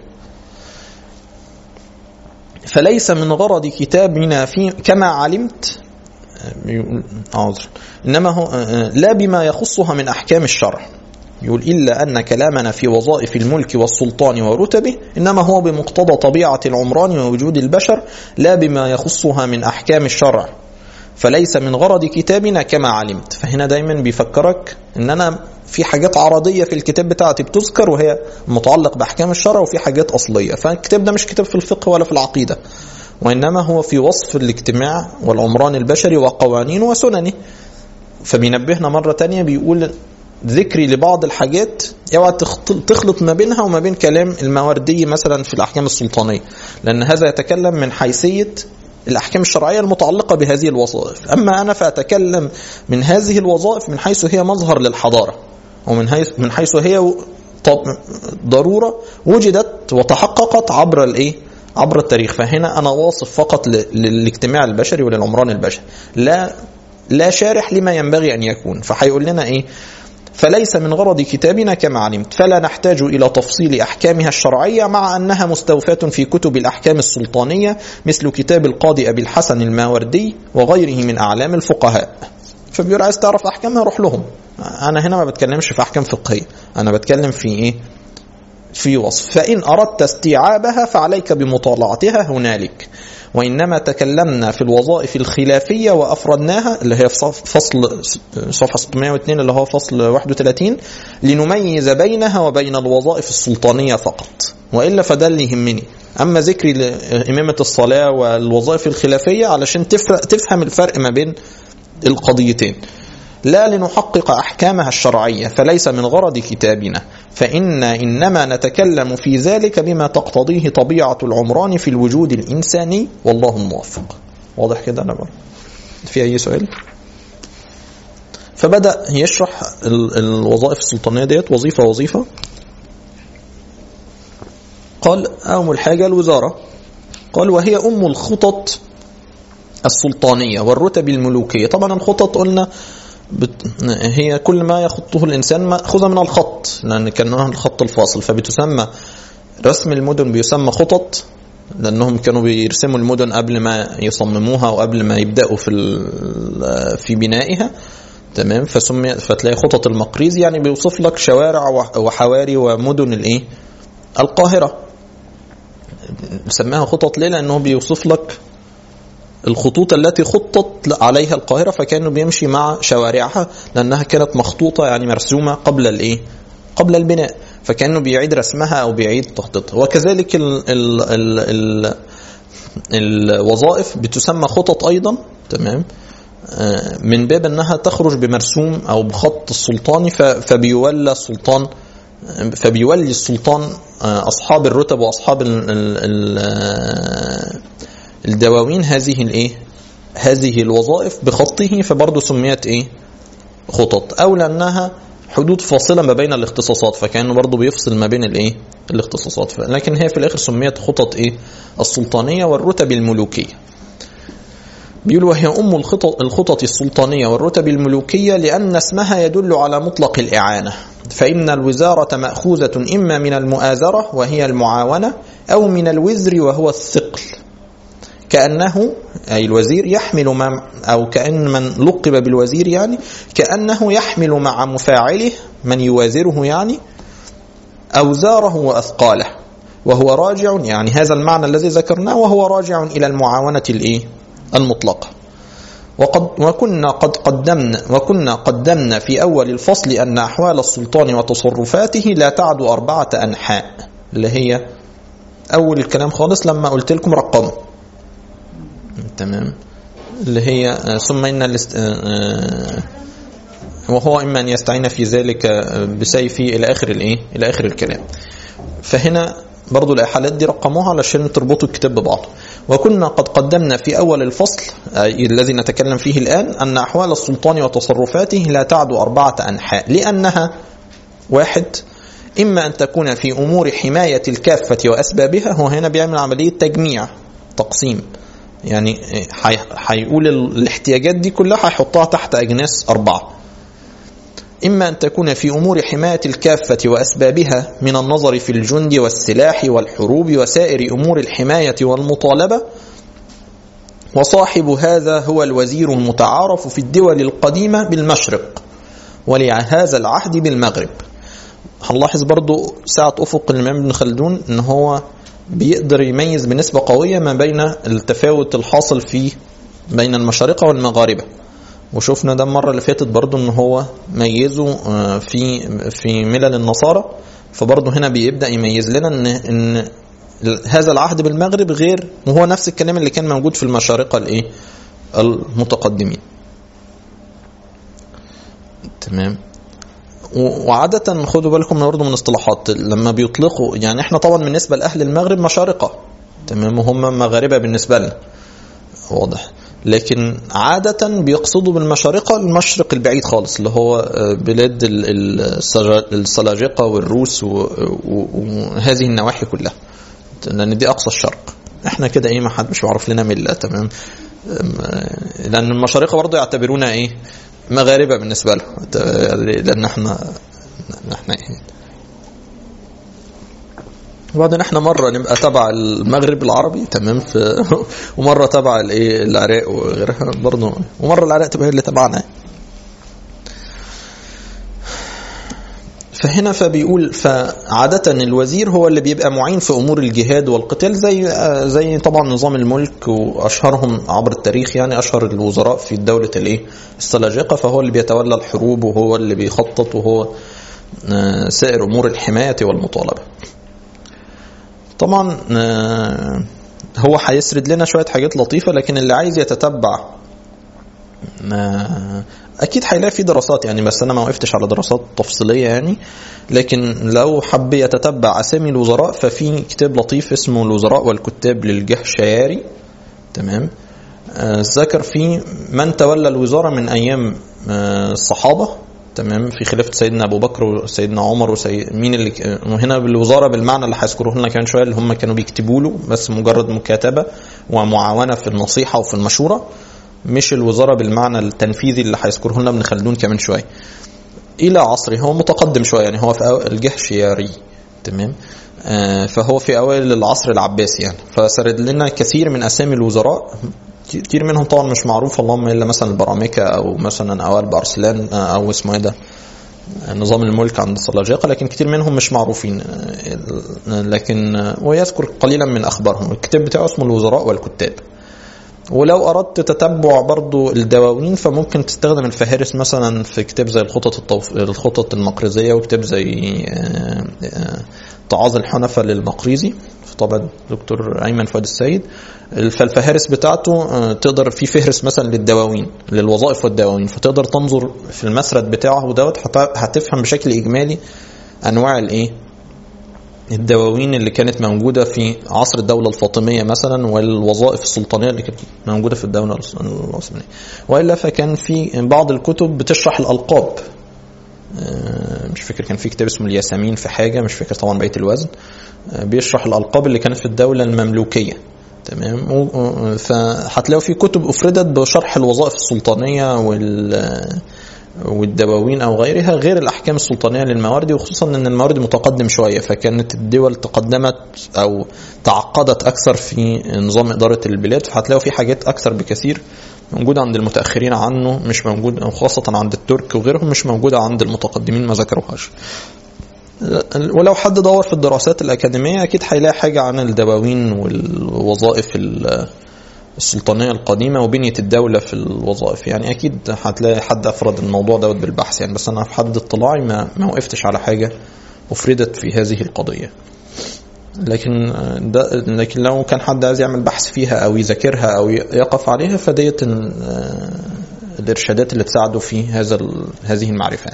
فليس من غرض كتابنا في كما علمت عذر انما هو لا بما يخصها من احكام الشرع يقول إلا أن كلامنا في وظائف الملك والسلطان ورتبه إنما هو بمقتضى طبيعة العمران ووجود البشر لا بما يخصها من أحكام الشرع فليس من غرض كتابنا كما علمت فهنا دايما بيفكرك ان انا في حاجات عرضيه في الكتاب بتاعتي بتذكر وهي متعلق باحكام الشرع وفي حاجات اصليه فالكتاب ده مش كتاب في الفقه ولا في العقيده وانما هو في وصف الاجتماع والعمران البشري وقوانينه وسننه فبينبهنا مره تانية بيقول ذكري لبعض الحاجات اوعى تخلط ما بينها وما بين كلام المواردي مثلا في الاحكام السلطانيه لان هذا يتكلم من حيثيه الأحكام الشرعية المتعلقة بهذه الوظائف أما أنا فأتكلم من هذه الوظائف من حيث هي مظهر للحضارة ومن حيث من حيث هي طب ضرورة وجدت وتحققت عبر الإيه عبر التاريخ فهنا أنا واصف فقط للاجتماع البشري وللعمران البشري لا لا شارح لما ينبغي أن يكون فهيقول لنا إيه فليس من غرض كتابنا كما علمت فلا نحتاج إلى تفصيل أحكامها الشرعية مع أنها مستوفاة في كتب الأحكام السلطانية مثل كتاب القاضي أبي الحسن الماوردي وغيره من أعلام الفقهاء فبيقول عايز تعرف أحكامها روح لهم أنا هنا ما بتكلمش في أحكام فقهية أنا بتكلم في إيه في وصف فإن أردت استيعابها فعليك بمطالعتها هنالك وإنما تكلمنا في الوظائف الخلافية وأفردناها اللي هي في فصل صفحة 602 اللي هو فصل 31 لنميز بينها وبين الوظائف السلطانية فقط وإلا فده اللي يهمني أما ذكري لإمامة الصلاة والوظائف الخلافية علشان تفرق تفهم الفرق ما بين القضيتين لا لنحقق أحكامها الشرعية فليس من غرض كتابنا فإن إنما نتكلم في ذلك بما تقتضيه طبيعة العمران في الوجود الإنساني والله الموفق واضح كده أنا بقى. في أي سؤال فبدأ يشرح الوظائف السلطانية ديت وظيفة وظيفة قال أول حاجة الوزارة قال وهي أم الخطط السلطانية والرتب الملوكية طبعا الخطط قلنا هي كل ما يخطه الإنسان مأخوذة من الخط لأن كان الخط الفاصل فبتسمى رسم المدن بيسمى خطط لأنهم كانوا بيرسموا المدن قبل ما يصمموها وقبل ما يبدأوا في في بنائها تمام فسمي فتلاقي خطط المقريز يعني بيوصف لك شوارع وحواري ومدن الايه القاهرة سماها خطط ليه لأنه بيوصف لك الخطوط التي خطت عليها القاهرة فكانوا بيمشي مع شوارعها لأنها كانت مخطوطة يعني مرسومة قبل الإيه؟ قبل البناء فكانوا بيعيد رسمها أو بيعيد تخطيطها وكذلك ال ال ال ال الوظائف بتسمى خطط أيضا تمام من باب أنها تخرج بمرسوم أو بخط السلطاني فبيولى السلطان فبيولي السلطان أصحاب الرتب وأصحاب ال ال الدواوين هذه الايه هذه الوظائف بخطه فبرضه سميت ايه خطط او لانها حدود فاصله ما بين الاختصاصات فكانه برضه بيفصل ما بين الايه الاختصاصات لكن هي في الاخر سميت خطط ايه السلطانيه والرتب الملوكيه بيقول وهي أم الخطط, الخطط السلطانية والرتب الملوكية لأن اسمها يدل على مطلق الإعانة فإن الوزارة مأخوذة إما من المؤازرة وهي المعاونة أو من الوزر وهو الثقل كأنه أي الوزير يحمل مع أو كأن من لقب بالوزير يعني كأنه يحمل مع مفاعله من يوازره يعني أوزاره وأثقاله وهو راجع يعني هذا المعنى الذي ذكرناه وهو راجع إلى المعاونة الإيه المطلقة وقد وكنا قد قدمنا وكنا قدمنا في أول الفصل أن أحوال السلطان وتصرفاته لا تعد أربعة أنحاء اللي هي أول الكلام خالص لما قلت لكم رقمه تمام اللي هي ثم إن الاست... وهو إما أن يستعين في ذلك بسيفه إلى آخر الإيه إلى آخر الكلام فهنا برضو الإحالات دي رقموها علشان تربطوا الكتاب ببعض وكنا قد قدمنا في أول الفصل الذي نتكلم فيه الآن أن أحوال السلطان وتصرفاته لا تعد أربعة أنحاء لأنها واحد إما أن تكون في أمور حماية الكافة وأسبابها هو هنا بيعمل عملية تجميع تقسيم يعني هيقول الاحتياجات دي كلها هيحطها تحت أجناس أربعة إما أن تكون في أمور حماية الكافة وأسبابها من النظر في الجند والسلاح والحروب وسائر أمور الحماية والمطالبة وصاحب هذا هو الوزير المتعارف في الدول القديمة بالمشرق ولهذا العهد بالمغرب هنلاحظ برضو ساعة أفق الإمام ابن خلدون أن هو بيقدر يميز بنسبة قوية ما بين التفاوت الحاصل في بين المشارقة والمغاربة وشفنا ده المرة اللي فاتت برضو ان هو ميزه في في ملل النصارى فبرضو هنا بيبدأ يميز لنا ان ان هذا العهد بالمغرب غير وهو نفس الكلام اللي كان موجود في المشارقة الايه المتقدمين تمام وعادة خدوا بالكم برضه من اصطلاحات لما بيطلقوا يعني احنا طبعا بالنسبة لأهل المغرب مشارقة تمام وهم مغاربة بالنسبة لنا واضح لكن عادة بيقصدوا بالمشارقة المشرق البعيد خالص اللي هو آه، بلاد ال- ال- السجا- السلاجقة والروس و- و- وهذه النواحي كلها لأن دي أقصى الشرق احنا كده ايه ما حد مش معروف لنا ملة تمام أم، آه، لأن المشارقة برضه يعتبرونا ايه مغاربة بالنسبة لهم ت- لأن احنا احنا ايه وبعدين احنا مره نبقى تبع المغرب العربي تمام في ومره تبع الايه العراق وغيرها برضه ومره العراق تبقى هي اللي تبعنا فهنا فبيقول فعادة الوزير هو اللي بيبقى معين في أمور الجهاد والقتال زي آه، زي طبعا نظام الملك وأشهرهم عبر التاريخ يعني أشهر الوزراء في دولة الإيه السلاجقة فهو اللي بيتولى الحروب وهو اللي بيخطط وهو آه، سائر أمور الحماية والمطالبة طبعا آه، هو هيسرد لنا شوية حاجات لطيفة لكن اللي عايز يتتبع آه، اكيد هيلاقي في دراسات يعني بس انا ما وقفتش على دراسات تفصيليه يعني لكن لو حب يتتبع اسامي الوزراء ففي كتاب لطيف اسمه الوزراء والكتاب للجهشياري تمام آه، ذكر فيه من تولى الوزاره من ايام آه، الصحابه تمام في خلافه سيدنا ابو بكر وسيدنا عمر وسيد مين اللي ك- وهنا بالوزاره بالمعنى اللي هيذكروه لنا كمان شويه اللي هم كانوا بيكتبوا له بس مجرد مكاتبه ومعاونه في النصيحه وفي المشوره مش الوزاره بالمعنى التنفيذي اللي هيذكره لنا ابن خلدون كمان شويه الى عصره هو متقدم شويه يعني هو في أو- الجهشياري تمام آه، فهو في اوائل العصر العباسي يعني فسرد لنا كثير من اسامي الوزراء كتير منهم طبعا مش معروف اللهم الا مثلا البرامكه او مثلا اوائل بارسلان آه، او اسمه ايه ده نظام الملك عند السلاجقه لكن كتير منهم مش معروفين آه، لكن آه، ويذكر قليلا من اخبارهم الكتاب بتاعه اسمه الوزراء والكتاب ولو اردت تتبع برضو الدواوين فممكن تستخدم الفهارس مثلا في كتاب زي الخطط التوف... الخطط المقريزيه وكتاب زي آه، آه، تعاظ الحنفه للمقريزي في طبعا دكتور ايمن فؤاد السيد فالفهارس بتاعته آه، تقدر في فهرس مثلا للدواوين للوظائف والدواوين فتقدر تنظر في المسرد بتاعه ودوت هت- هتفهم بشكل اجمالي انواع الايه الدواوين اللي كانت موجودة في عصر الدولة الفاطمية مثلا والوظائف السلطانية اللي كانت موجودة في الدولة العثمانية وإلا فكان في بعض الكتب بتشرح الألقاب آه، مش فاكر كان في كتاب اسمه الياسمين في حاجة مش فاكر طبعا بقية الوزن آه، بيشرح الألقاب اللي كانت في الدولة المملوكية تمام و- و- فهتلاقوا في كتب أفردت بشرح الوظائف السلطانية وال والدواوين او غيرها غير الاحكام السلطانيه للموارد وخصوصا ان الموارد متقدم شويه فكانت الدول تقدمت او تعقدت اكثر في نظام اداره البلاد فهتلاقوا في حاجات اكثر بكثير موجوده عند المتاخرين عنه مش موجود وخاصه عند الترك وغيرهم مش موجوده عند المتقدمين ما ذكروهاش ولو حد دور في الدراسات الأكاديمية أكيد هيلاقي حاجة عن الدواوين والوظائف ال- السلطانية القديمة وبنية الدولة في الوظائف يعني أكيد هتلاقي حد أفرد الموضوع دوت بالبحث يعني بس أنا في حد اطلاعي ما, ما وقفتش على حاجة أفردت في هذه القضية لكن ده لكن لو كان حد عايز يعمل بحث فيها أو يذاكرها أو يقف عليها فديت ال- الإرشادات اللي تساعده في هذا ال- هذه المعرفة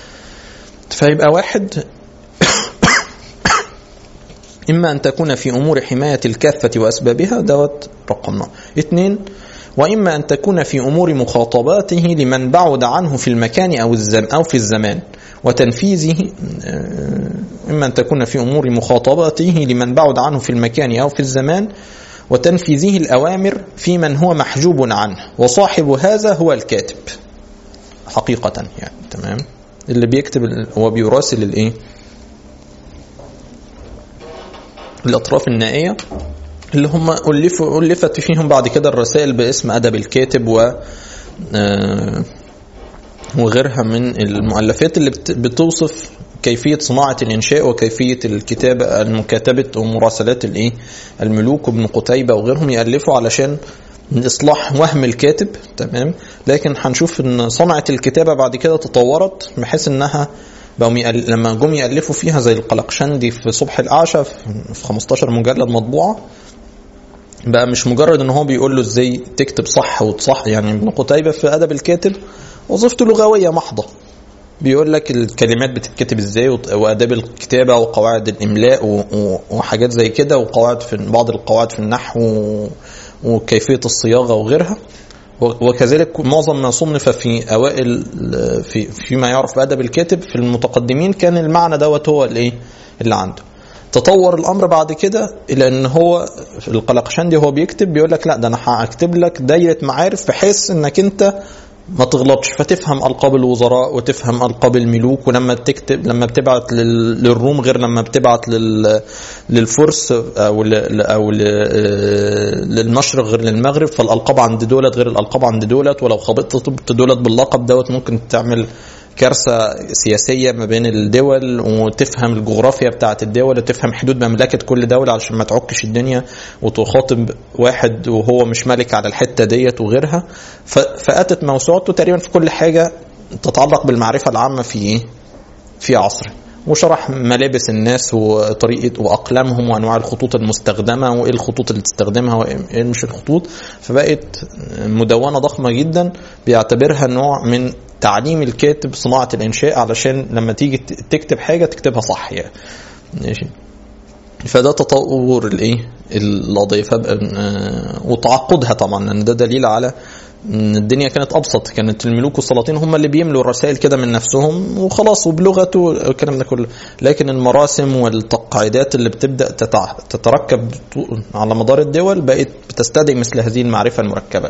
فيبقى واحد إما أن تكون في أمور حماية الكافة وأسبابها دوت رقمنا اثنين وإما أن تكون في أمور مخاطباته لمن بعد عنه في المكان أو الزم أو في الزمان وتنفيذه آه، إما أن تكون في أمور مخاطباته لمن بعد عنه في المكان أو في الزمان وتنفيذه الأوامر في من هو محجوب عنه وصاحب هذا هو الكاتب حقيقة يعني تمام اللي بيكتب ال- هو بيراسل الايه الاطراف النائيه اللي هم ألفوا ألفت فيهم بعد كده الرسائل باسم أدب الكاتب و آه، وغيرها من المؤلفات اللي بت- بتوصف كيفية صناعة الإنشاء وكيفية الكتابة المكاتبة ومراسلات الإيه الملوك وابن قتيبة وغيرهم يألفوا علشان إصلاح وهم الكاتب تمام لكن هنشوف إن صنعة الكتابة بعد كده تطورت بحيث إنها بقوا يأل... لما جم يألفوا فيها زي القلقشندي في صبح الأعشى في 15 مجلد مطبوعة بقى مش مجرد ان هو بيقول له ازاي تكتب صح وتصح يعني ابن قتيبة في ادب الكاتب وظيفته لغوية محضة بيقول لك الكلمات بتتكتب ازاي وط- واداب الكتابة وقواعد الاملاء و- و- وحاجات زي كده وقواعد في بعض القواعد في النحو و- وكيفيه الصياغه وغيرها وكذلك معظم ما صنف في اوائل في فيما يعرف بادب الكاتب في المتقدمين كان المعنى دوت هو الايه اللي عنده تطور الامر بعد كده الى ان هو القلقشندي هو بيكتب بيقول لك لا ده انا هكتب لك دايره معارف بحيث انك انت ما تغلطش فتفهم القاب الوزراء وتفهم القاب الملوك ولما تكتب لما بتبعت لل- للروم غير لما بتبعت لل- للفرس او ل- او ل- للمشرق غير للمغرب فالالقاب عند دولت غير الالقاب عند دولت ولو خبطت دولت باللقب دوت ممكن تعمل كارثه سياسيه ما بين الدول وتفهم الجغرافيا بتاعه الدول وتفهم حدود مملكه كل دوله علشان ما تعكش الدنيا وتخاطب واحد وهو مش ملك على الحته ديت وغيرها ف- فاتت موسوعته تقريبا في كل حاجه تتعلق بالمعرفه العامه في ايه؟ في عصره وشرح ملابس الناس وطريقه واقلامهم وانواع الخطوط المستخدمه وايه الخطوط اللي تستخدمها وايه مش الخطوط فبقت مدونه ضخمه جدا بيعتبرها نوع من تعليم الكاتب صناعه الانشاء علشان لما تيجي تكتب حاجه تكتبها صح يعني ماشي فده تطور الايه القضيه فبقى آه، وتعقدها طبعا لان ده دليل على ان الدنيا كانت ابسط كانت الملوك والسلاطين هم اللي بيملوا الرسائل كده من نفسهم وخلاص وبلغته والكلام ده كله لكن المراسم والتقاعدات اللي بتبدا تتع- تتركب على مدار الدول بقت بتستدعي مثل هذه المعرفه المركبه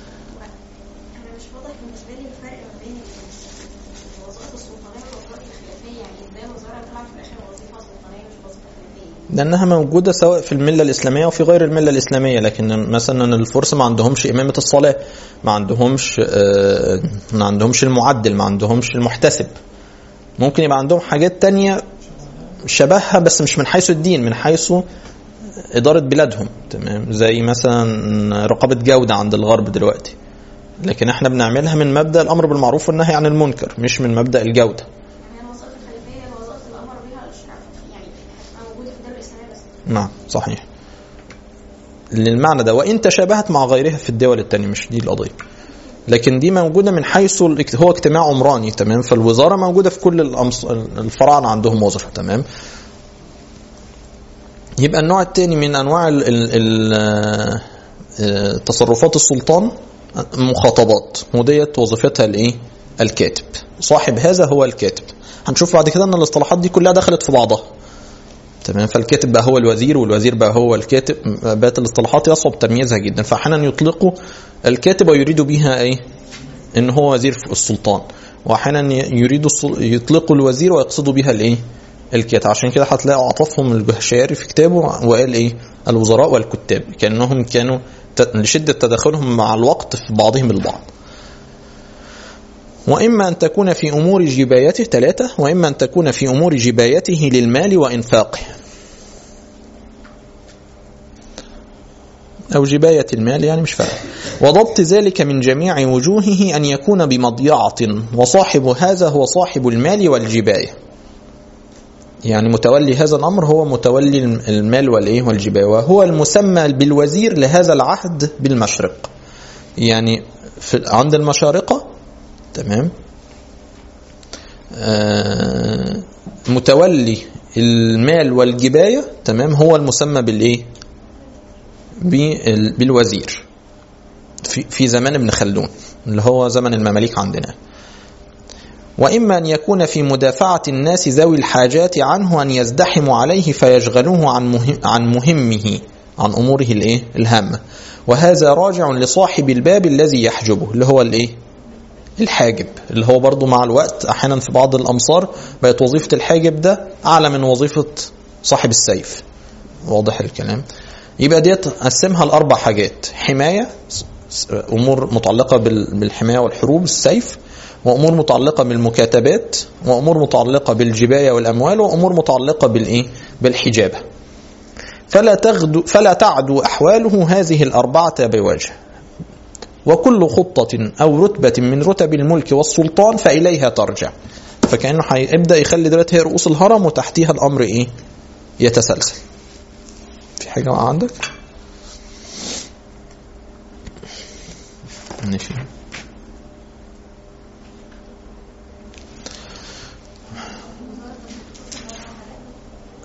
انا مش واضح بالنسبه لي الفرق ما بين الوظائف السلطانيه والوظائف الخلافيه يعني ازاي الوزاره طلعت في الاخر وظيفه سلطانيه مش وظيفه خلافيه لانها موجوده سواء في المله الاسلاميه وفي غير المله الاسلاميه لكن مثلا الفرس ما عندهمش امامه الصلاه ما عندهمش آه، ما عندهمش المعدل ما عندهمش المحتسب ممكن يبقى عندهم حاجات تانية شبهها بس مش من حيث الدين من حيث إدارة بلادهم تمام زي مثلا رقابة جودة عند الغرب دلوقتي لكن احنا بنعملها من مبدأ الأمر بالمعروف والنهي عن المنكر مش من مبدأ الجودة يعني الوظائف الخلافيه هي الوظائف اللي امر بها الشرع يعني هتبقى موجوده في الدوله الاسلاميه بس نعم صحيح للمعنى ده وإن تشابهت مع غيرها في الدول التانية مش دي القضية لكن دي موجودة من حيث الاجت- هو اجتماع عمراني تمام فالوزارة موجودة في كل الأمص... الفراعنة عندهم وزراء تمام يبقى النوع الثاني من أنواع ال... ال... ال... آه، تصرفات السلطان مخاطبات وديت وظيفتها الايه؟ الكاتب صاحب هذا هو الكاتب هنشوف بعد كده ان الاصطلاحات دي كلها دخلت في بعضها تمام فالكاتب بقى هو الوزير والوزير بقى هو الكاتب بقت الاصطلاحات يصعب تمييزها جدا فاحيانا يطلقوا الكاتب ويريد بها ايه ان هو وزير السلطان واحيانا يريدوا السل- يطلقوا الوزير ويقصدوا بها الايه الكاتب عشان كده هتلاقوا عطفهم البهشاري في كتابه وقال ايه الوزراء والكتاب كانهم كانوا ت- لشده تداخلهم مع الوقت في بعضهم البعض وإما أن تكون في أمور جبايته ثلاثة وإما أن تكون في أمور جبايته للمال وإنفاقه أو جباية المال يعني مش فارق وضبط ذلك من جميع وجوهه أن يكون بمضيعة وصاحب هذا هو صاحب المال والجباية يعني متولي هذا الأمر هو متولي المال والإيه والجباية وهو المسمى بالوزير لهذا العهد بالمشرق يعني في عند المشارقة تمام آه متولي المال والجباية تمام هو المسمى بالإيه بال- بالوزير في في زمان ابن خلدون اللي هو زمن المماليك عندنا وإما أن يكون في مدافعة الناس ذوي الحاجات عنه أن يزدحموا عليه فيشغلوه عن مهم عن مهمه عن أموره الإيه الهامة وهذا راجع لصاحب الباب الذي يحجبه اللي هو الإيه الحاجب اللي هو برضو مع الوقت أحيانا في بعض الأمصار بقت وظيفة الحاجب ده أعلى من وظيفة صاحب السيف واضح الكلام يبقى ديت قسمها لأربع حاجات حماية أمور متعلقة بال- بالحماية والحروب السيف وأمور متعلقة بالمكاتبات وأمور متعلقة بالجباية والأموال وأمور متعلقة بالإيه بالحجابة فلا تغدو فلا تعدو أحواله هذه الأربعة بوجه وكل خطة أو رتبة من رتب الملك والسلطان فإليها ترجع فكأنه هيبدأ يخلي دلوقتي هي رؤوس الهرم وتحتيها الأمر إيه يتسلسل في حاجة عندك ماشي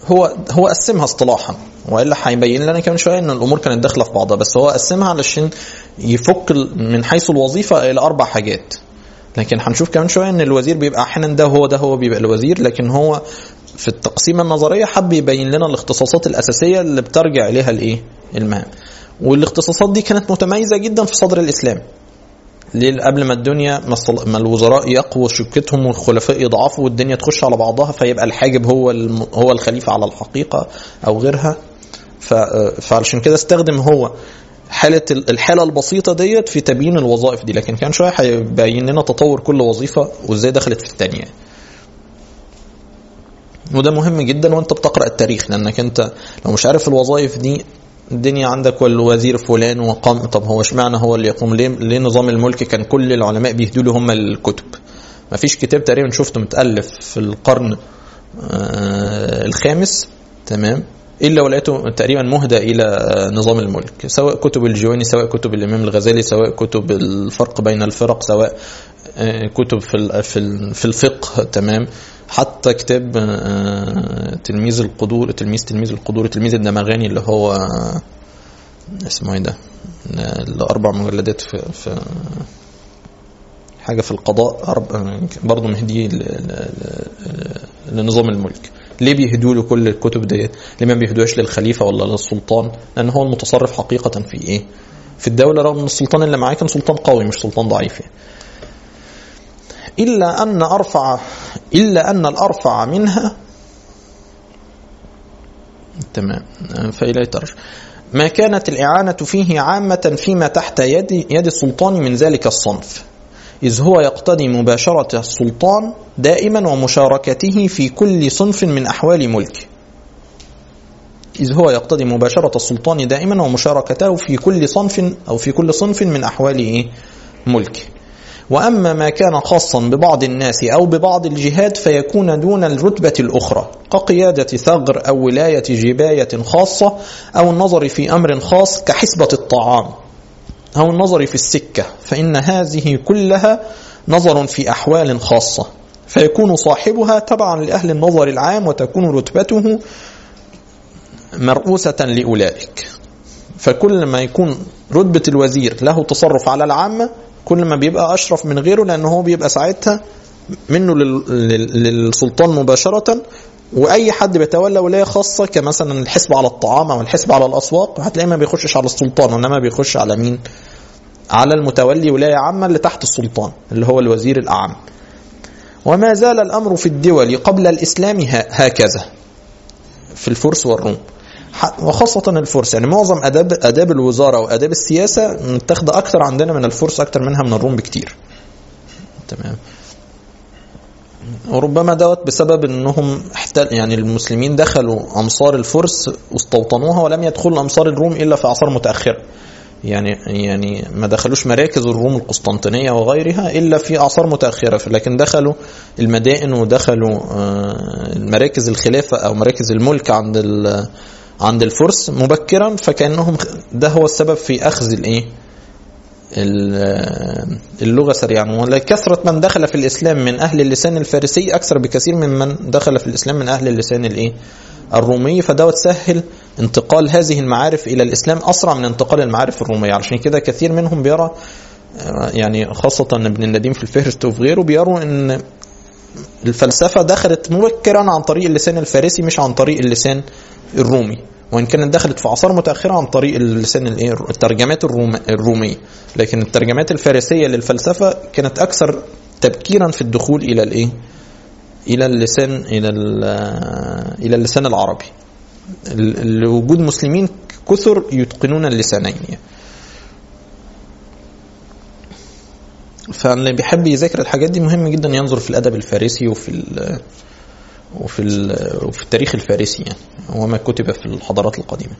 هو هو قسمها اصطلاحا والا هيبين لنا كمان شويه ان الامور كانت داخله في بعضها بس هو قسمها علشان يفك ال- من حيث الوظيفه الى اربع حاجات لكن هنشوف كمان شويه ان الوزير بيبقى احيانا ده هو ده هو بيبقى الوزير لكن هو في التقسيمه النظريه حب يبين لنا الاختصاصات الاساسيه اللي بترجع اليها الايه المهام والاختصاصات دي كانت متميزه جدا في صدر الاسلام ليه قبل ما الدنيا ما الصل- ما الوزراء يقووا شوكتهم والخلفاء يضعفوا والدنيا تخش على بعضها فيبقى الحاجب هو الم- هو الخليفه على الحقيقه او غيرها ف- فعلشان كده استخدم هو حاله ال- الحاله البسيطه ديت في تبيين الوظائف دي لكن كان شويه هيبين لنا تطور كل وظيفه وازاي دخلت في الثانيه وده مهم جدا وانت بتقرا التاريخ لانك انت لو مش عارف الوظائف دي الدنيا عندك والوزير فلان وقام طب هو اشمعنى هو اللي يقوم ليه ليه نظام الملك كان كل العلماء بيهدوا له هم الكتب ما فيش كتاب تقريبا شفته متالف في القرن آه، الخامس تمام الا ولقيته تقريبا مهدى الى آه، نظام الملك سواء كتب الجويني سواء كتب الامام الغزالي سواء كتب الفرق بين الفرق سواء آه، كتب في ال- في ال- في الفقه تمام حتى كتاب آه، تلميذ القدور تلميذ تلميذ القدور تلميذ الدمغاني اللي هو آه، اسمه ايه ده آه، الاربع مجلدات في, في حاجه في القضاء أرب... برضه مهدي ل... ل... ل... لنظام الملك ليه بيهدوا له كل الكتب ديت ليه ما بيهدوهاش للخليفه ولا للسلطان لان هو المتصرف حقيقه في ايه في الدوله رغم ان السلطان اللي معاه كان سلطان قوي مش سلطان ضعيف يعني. الا ان ارفع الا ان الارفع منها تمام فإليه ترجع ما كانت الإعانة فيه عامة فيما تحت يد يد السلطان من ذلك الصنف إذ هو يقتضي مباشرة السلطان دائما ومشاركته في كل صنف من أحوال ملكه إذ هو يقتضي مباشرة السلطان دائما ومشاركته في كل صنف أو في كل صنف من أحوال إيه؟ ملكه وأما ما كان خاصا ببعض الناس أو ببعض الجهات فيكون دون الرتبة الأخرى كقيادة ثغر أو ولاية جباية خاصة أو النظر في أمر خاص كحسبة الطعام أو النظر في السكة فإن هذه كلها نظر في أحوال خاصة فيكون صاحبها تبعا لأهل النظر العام وتكون رتبته مرؤوسة لأولئك فكل ما يكون رتبة الوزير له تصرف على العامة كل ما بيبقى أشرف من غيره لأنه هو بيبقى ساعتها منه لل- لل- للسلطان مباشرة واي حد بيتولى ولايه خاصه كمثلا الحسب على الطعام او الحسب على الاسواق هتلاقيه ما بيخشش على السلطان وانما بيخش على مين؟ على المتولي ولايه عامه اللي تحت السلطان اللي هو الوزير الاعم. وما زال الامر في الدول قبل الاسلام ه- هكذا في الفرس والروم. ح- وخاصة الفرس يعني معظم آداب آداب الوزارة وآداب السياسة متاخدة أكثر عندنا من الفرس أكثر منها من الروم بكتير. تمام. وربما دوت بسبب انهم احتل يعني المسلمين دخلوا امصار الفرس واستوطنوها ولم يدخلوا امصار الروم الا في اعصار متاخره. يعني يعني ما دخلوش مراكز الروم القسطنطينيه وغيرها الا في اعصار متاخره لكن دخلوا المدائن ودخلوا آه، مراكز الخلافه او مراكز الملك عند ال- عند الفرس مبكرا فكانهم ده هو السبب في اخذ الايه؟ ال- اللغة سريعا ولكثرة من دخل في الإسلام من أهل اللسان الفارسي أكثر بكثير من من دخل في الإسلام من أهل اللسان الإيه؟ الرومي فدوت سهل انتقال هذه المعارف إلى الإسلام أسرع من انتقال المعارف الرومية علشان كده كثير منهم بيرى آه، يعني خاصة ابن النديم في الفهرست وفي غيره بيروا أن الفلسفة دخلت مبكرا عن طريق اللسان الفارسي مش عن طريق اللسان الرومي وان كانت دخلت في اعصار متاخره عن طريق اللسان الايه الترجمات الروم الروميه لكن الترجمات الفارسيه للفلسفه كانت اكثر تبكيرا في الدخول الى الايه الى اللسان الى ال- الى اللسان العربي ال- لوجود مسلمين كثر يتقنون اللسانين يعني. فاللي بيحب يذاكر الحاجات دي مهم جدا ينظر في الادب الفارسي وفي ال وفي ال- وفي التاريخ الفارسي يعني وما كتب في الحضارات القديمه.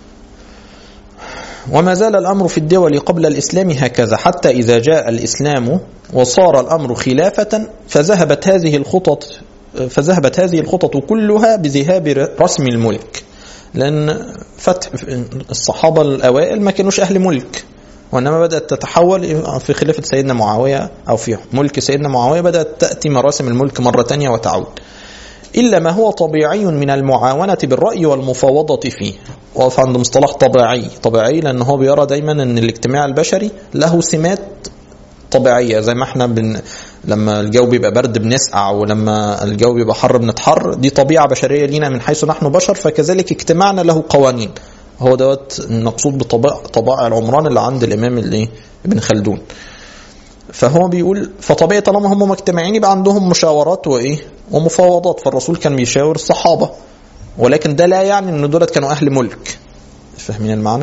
وما زال الامر في الدول قبل الاسلام هكذا حتى اذا جاء الاسلام وصار الامر خلافه فذهبت هذه الخطط فذهبت هذه الخطط كلها بذهاب رسم الملك. لان فتح الصحابه الاوائل ما كانوش اهل ملك وانما بدات تتحول في خلافه سيدنا معاويه او في ملك سيدنا معاويه بدات تاتي مراسم الملك مره ثانيه وتعود. إلا ما هو طبيعي من المعاونة بالرأي والمفاوضة فيه وقف عند مصطلح طبيعي طبيعي لأن هو بيرى دايما أن الاجتماع البشري له سمات طبيعية زي ما احنا بن... لما الجو بيبقى برد بنسقع ولما الجو بيبقى حر بنتحر دي طبيعة بشرية لينا من حيث نحن بشر فكذلك اجتماعنا له قوانين هو دوت المقصود بطبائع طبائع العمران اللي عند الإمام اللي ابن خلدون فهو بيقول فطبيعي طالما هم مجتمعين يبقى عندهم مشاورات وايه ومفاوضات فالرسول كان بيشاور الصحابه ولكن ده لا يعني ان دولت كانوا اهل ملك فاهمين المعنى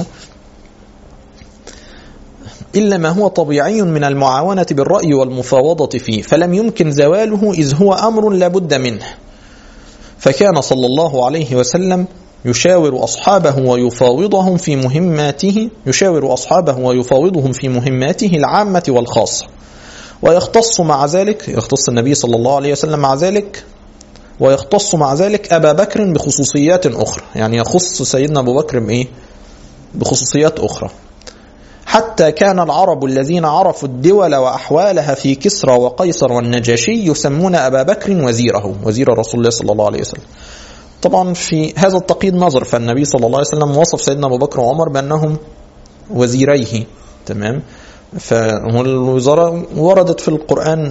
إلا ما هو طبيعي من المعاونة بالرأي والمفاوضة فيه فلم يمكن زواله إذ هو أمر لا بد منه فكان صلى الله عليه وسلم يشاور أصحابه ويفاوضهم في مهماته يشاور أصحابه ويفاوضهم في مهماته العامة والخاصة ويختص مع ذلك يختص النبي صلى الله عليه وسلم مع ذلك ويختص مع ذلك أبا بكر بخصوصيات أخرى يعني يخص سيدنا أبو بكر بإيه؟ بخصوصيات أخرى حتى كان العرب الذين عرفوا الدول وأحوالها في كسرى وقيصر والنجاشي يسمون أبا بكر وزيره وزير رسول الله صلى الله عليه وسلم طبعا في هذا التقييد نظر فالنبي صلى الله عليه وسلم وصف سيدنا أبو بكر وعمر بأنهم وزيريه تمام فالوزارة وردت في القرآن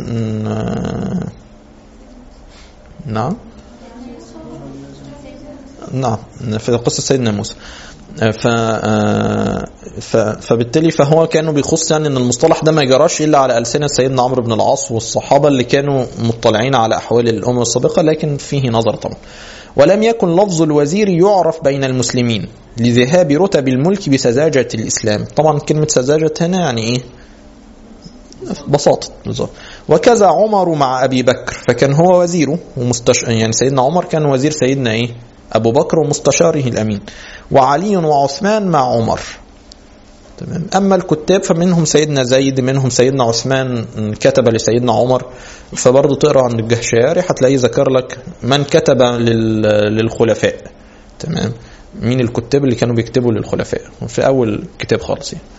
نعم نعم في قصة سيدنا موسى ف... ف... فبالتالي فهو كانوا بيخص يعني ان المصطلح ده ما جراش الا على السنه سيدنا عمرو بن العاص والصحابه اللي كانوا مطلعين على احوال الامم السابقه لكن فيه نظر طبعا. ولم يكن لفظ الوزير يعرف بين المسلمين لذهاب رتب الملك بسذاجه الاسلام، طبعا كلمه سذاجه هنا يعني ايه؟ بساطة بالظبط وكذا عمر مع أبي بكر فكان هو وزيره ومستش... يعني سيدنا عمر كان وزير سيدنا إيه أبو بكر ومستشاره الأمين وعلي وعثمان مع عمر تمام أما الكتاب فمنهم سيدنا زيد منهم سيدنا عثمان كتب لسيدنا عمر فبرضه تقرا عند الجهشياري هتلاقيه ذكر لك من كتب لل... للخلفاء تمام مين الكتاب اللي كانوا بيكتبوا للخلفاء في أول كتاب خالص يعني.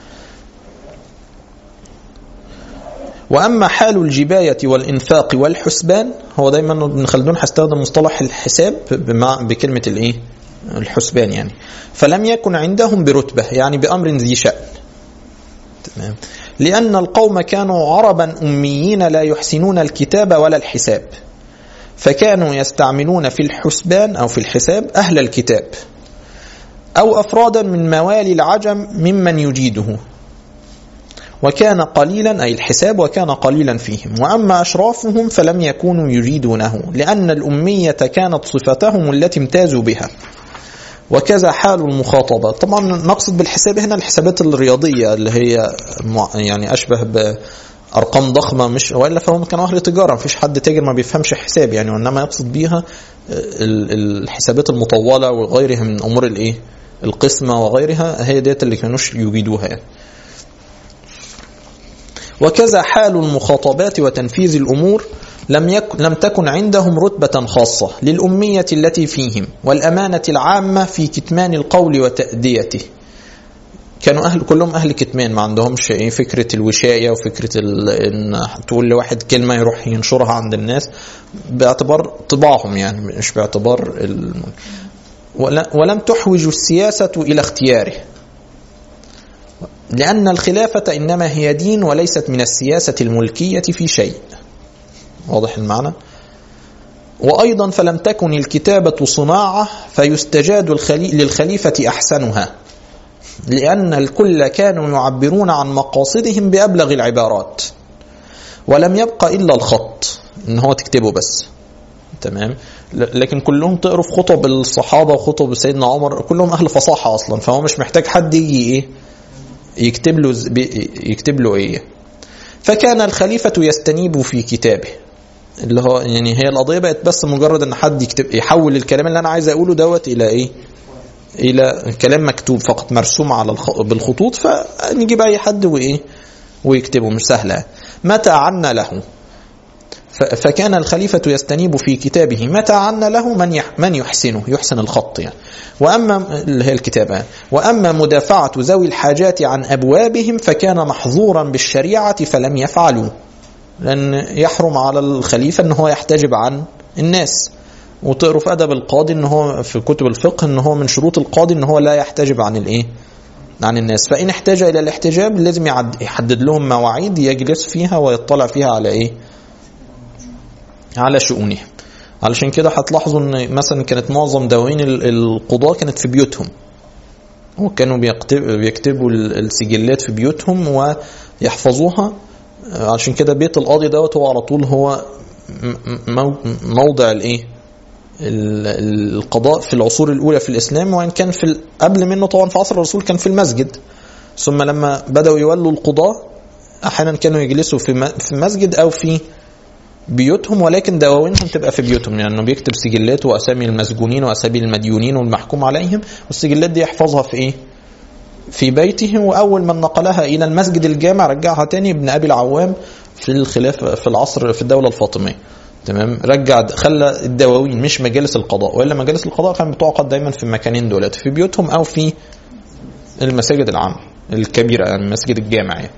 وأما حال الجباية والإنفاق والحسبان هو دايما ابن خلدون هيستخدم مصطلح الحساب بمع بكلمة الإيه؟ الحسبان يعني فلم يكن عندهم برتبة يعني بأمر ذي شأن تمام لأن القوم كانوا عربا أميين لا يحسنون الكتاب ولا الحساب فكانوا يستعملون في الحسبان أو في الحساب أهل الكتاب أو أفرادا من موالي العجم ممن يجيده وكان قليلا أي الحساب وكان قليلا فيهم وأما أشرافهم فلم يكونوا يريدونه لأن الأمية كانت صفتهم التي امتازوا بها وكذا حال المخاطبة طبعا نقصد بالحساب هنا الحسابات الرياضية اللي هي يعني أشبه بأرقام ضخمة مش وإلا فهم كانوا أهل تجارة مفيش حد تاجر ما بيفهمش حساب يعني وإنما يقصد بيها الحسابات المطولة وغيرها من أمور الإيه القسمة وغيرها هي ديت اللي كانوش يجيدوها يعني وكذا حال المخاطبات وتنفيذ الأمور لم, يك لم تكن عندهم رتبة خاصة للأمية التي فيهم والأمانة العامة في كتمان القول وتأديته كانوا أهل كلهم أهل كتمان ما عندهمش إيه فكرة الوشاية وفكرة إن تقول لواحد كلمة يروح ينشرها عند الناس باعتبار طباعهم يعني مش باعتبار ال... ولم تحوج السياسة إلى اختياره لأن الخلافة إنما هي دين وليست من السياسة الملكية في شيء واضح المعنى وأيضا فلم تكن الكتابة صناعة فيستجاد الخلي... للخليفة أحسنها لأن الكل كانوا يعبرون عن مقاصدهم بأبلغ العبارات ولم يبقى إلا الخط إن هو تكتبه بس تمام لكن كلهم تقروا في خطب الصحابة وخطب سيدنا عمر كلهم أهل فصاحة أصلا فهو مش محتاج حد يجي إيه يكتب له يكتب له ايه فكان الخليفة يستنيب في كتابه اللي هو يعني هي القضية بقت بس مجرد ان حد يكتب يحول الكلام اللي انا عايز اقوله دوت الى ايه الى كلام مكتوب فقط مرسوم على الخ... بالخطوط فنجيب اي حد وايه ويكتبه مش سهلة متى عنا له فكان الخليفة يستنيب في كتابه متى عنا له من من يحسنه يحسن الخط يعني وأما اللي هي الكتابة وأما مدافعة ذوي الحاجات عن أبوابهم فكان محظورا بالشريعة فلم يفعلوا لأن يحرم على الخليفة أن هو يحتجب عن الناس وتقروا في ادب القاضي ان هو في كتب الفقه ان هو من شروط القاضي ان هو لا يحتجب عن الايه عن الناس فان احتاج الى الاحتجاب لازم يعد- يحدد لهم مواعيد يجلس فيها ويطلع فيها على ايه على شؤونهم علشان كده هتلاحظوا ان مثلا كانت معظم دواوين ال- القضاة كانت في بيوتهم وكانوا بيكتب بيكتبوا ال- السجلات في بيوتهم ويحفظوها آه، عشان كده بيت القاضي دوت هو على طول هو م- م- موضع الايه ال- القضاء في العصور الاولى في الاسلام وان كان في ال- قبل منه طبعا في عصر الرسول كان في المسجد ثم لما بداوا يولوا القضاة احيانا كانوا يجلسوا في م- في مسجد او في بيوتهم ولكن دواوينهم تبقى في بيوتهم لانه يعني بيكتب سجلات واسامي المسجونين واسامي المديونين والمحكوم عليهم والسجلات دي يحفظها في ايه؟ في بيته واول من نقلها الى المسجد الجامع رجعها تاني ابن ابي العوام في الخلافه في العصر في الدوله الفاطميه تمام رجع خلى الدواوين مش مجالس القضاء والا مجالس القضاء كانت بتعقد دايما في المكانين دولت في بيوتهم او في المساجد العامه الكبيره يعني مسجد الجامع يعني.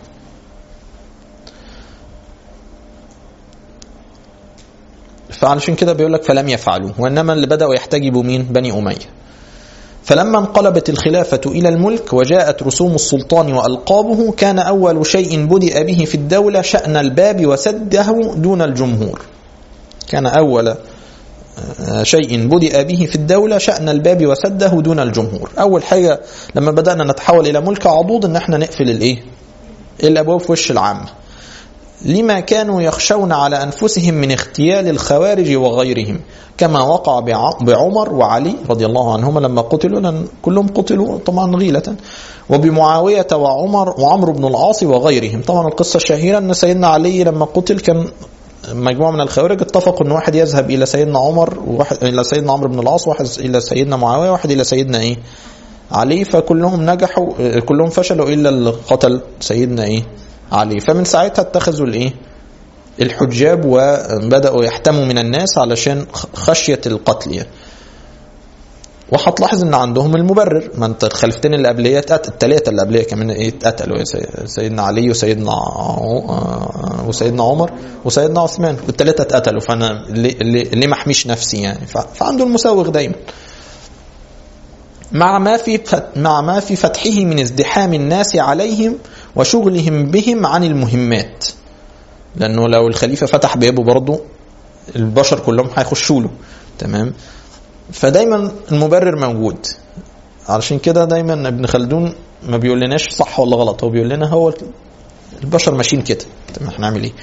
فعلشان كده بيقول لك فلم يفعلوا وانما اللي بداوا يحتجبوا مين بني اميه فلما انقلبت الخلافة إلى الملك وجاءت رسوم السلطان وألقابه كان أول شيء بدأ به في الدولة شأن الباب وسده دون الجمهور كان أول شيء بدأ به في الدولة شأن الباب وسده دون الجمهور أول حاجة لما بدأنا نتحول إلى ملك عضوض إن احنا نقفل الإيه الأبواب في وش العامة لما كانوا يخشون على أنفسهم من اغتيال الخوارج وغيرهم كما وقع بعمر وعلي رضي الله عنهما لما قتلوا لأن كلهم قتلوا طبعا غيلة وبمعاوية وعمر وعمرو بن العاص وغيرهم طبعا القصة الشهيرة أن سيدنا علي لما قتل كان مجموعة من الخوارج اتفقوا أن واحد يذهب إلى سيدنا عمر وواحد إلى سيدنا عمرو بن العاص واحد إلى سيدنا معاوية واحد إلى سيدنا إيه علي فكلهم نجحوا كلهم فشلوا إلا اللي قتل سيدنا إيه عليه فمن ساعتها اتخذوا الايه الحجاب وبداوا يحتموا من الناس علشان خشيه القتل يعني. وهتلاحظ ان عندهم المبرر ما انت الخليفتين اللي قبليه الثلاثه اللي قبليه كمان ايه اتقتلوا سيدنا علي وسيدنا وسيدنا عمر وسيدنا عثمان والثلاثه اتقتلوا فانا ليه, ليه ما احميش نفسي يعني فعنده المساوغ دايما مع ما في مع ما في فتحه من ازدحام الناس عليهم وشغلهم بهم عن المهمات لانه لو الخليفه فتح بابه برضه البشر كلهم هيخشوا له تمام فدايما المبرر موجود علشان كده دايما ابن خلدون ما بيقول لناش صح ولا غلط هو بيقول لنا هو البشر ماشيين كده طب هنعمل ايه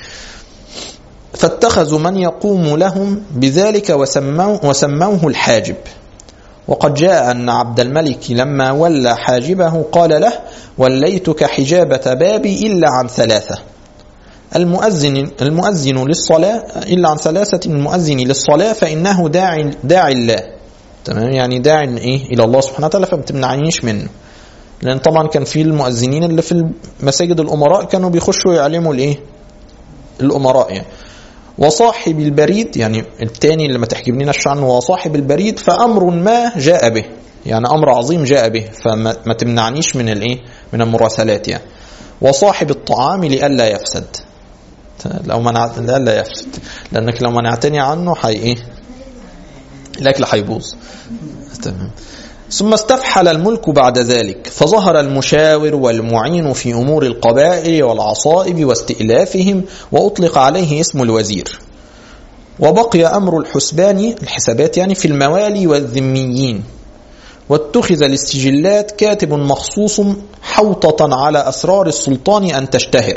فاتخذوا من يقوم لهم بذلك وسموه, وسموه الحاجب وقد جاء أن عبد الملك لما ولى حاجبه قال له وليتك حجابة بابي إلا عن ثلاثة المؤذن المؤذن للصلاة إلا عن ثلاثة المؤذن للصلاة فإنه داعي داعي الله تمام يعني داعي إيه إلى الله سبحانه وتعالى فما تمنعنيش منه لأن طبعا كان في المؤذنين اللي في مساجد الأمراء كانوا بيخشوا يعلموا الإيه الأمراء يعني وصاحب البريد يعني الثاني اللي ما تحجبنيش عنه وصاحب البريد فأمر ما جاء به يعني أمر عظيم جاء به فما تمنعنيش من الإيه من المراسلات يعني وصاحب الطعام لئلا يفسد لو منعت لئلا يفسد لأنك لو منعتني عنه حي إيه الأكل هيبوظ تمام ثم استفحل الملك بعد ذلك فظهر المشاور والمعين في أمور القبائل والعصائب واستئلافهم وأطلق عليه اسم الوزير وبقي أمر الحسبان الحسابات يعني في الموالي والذميين واتخذ الاستجلات كاتب مخصوص حوطة على أسرار السلطان أن تشتهر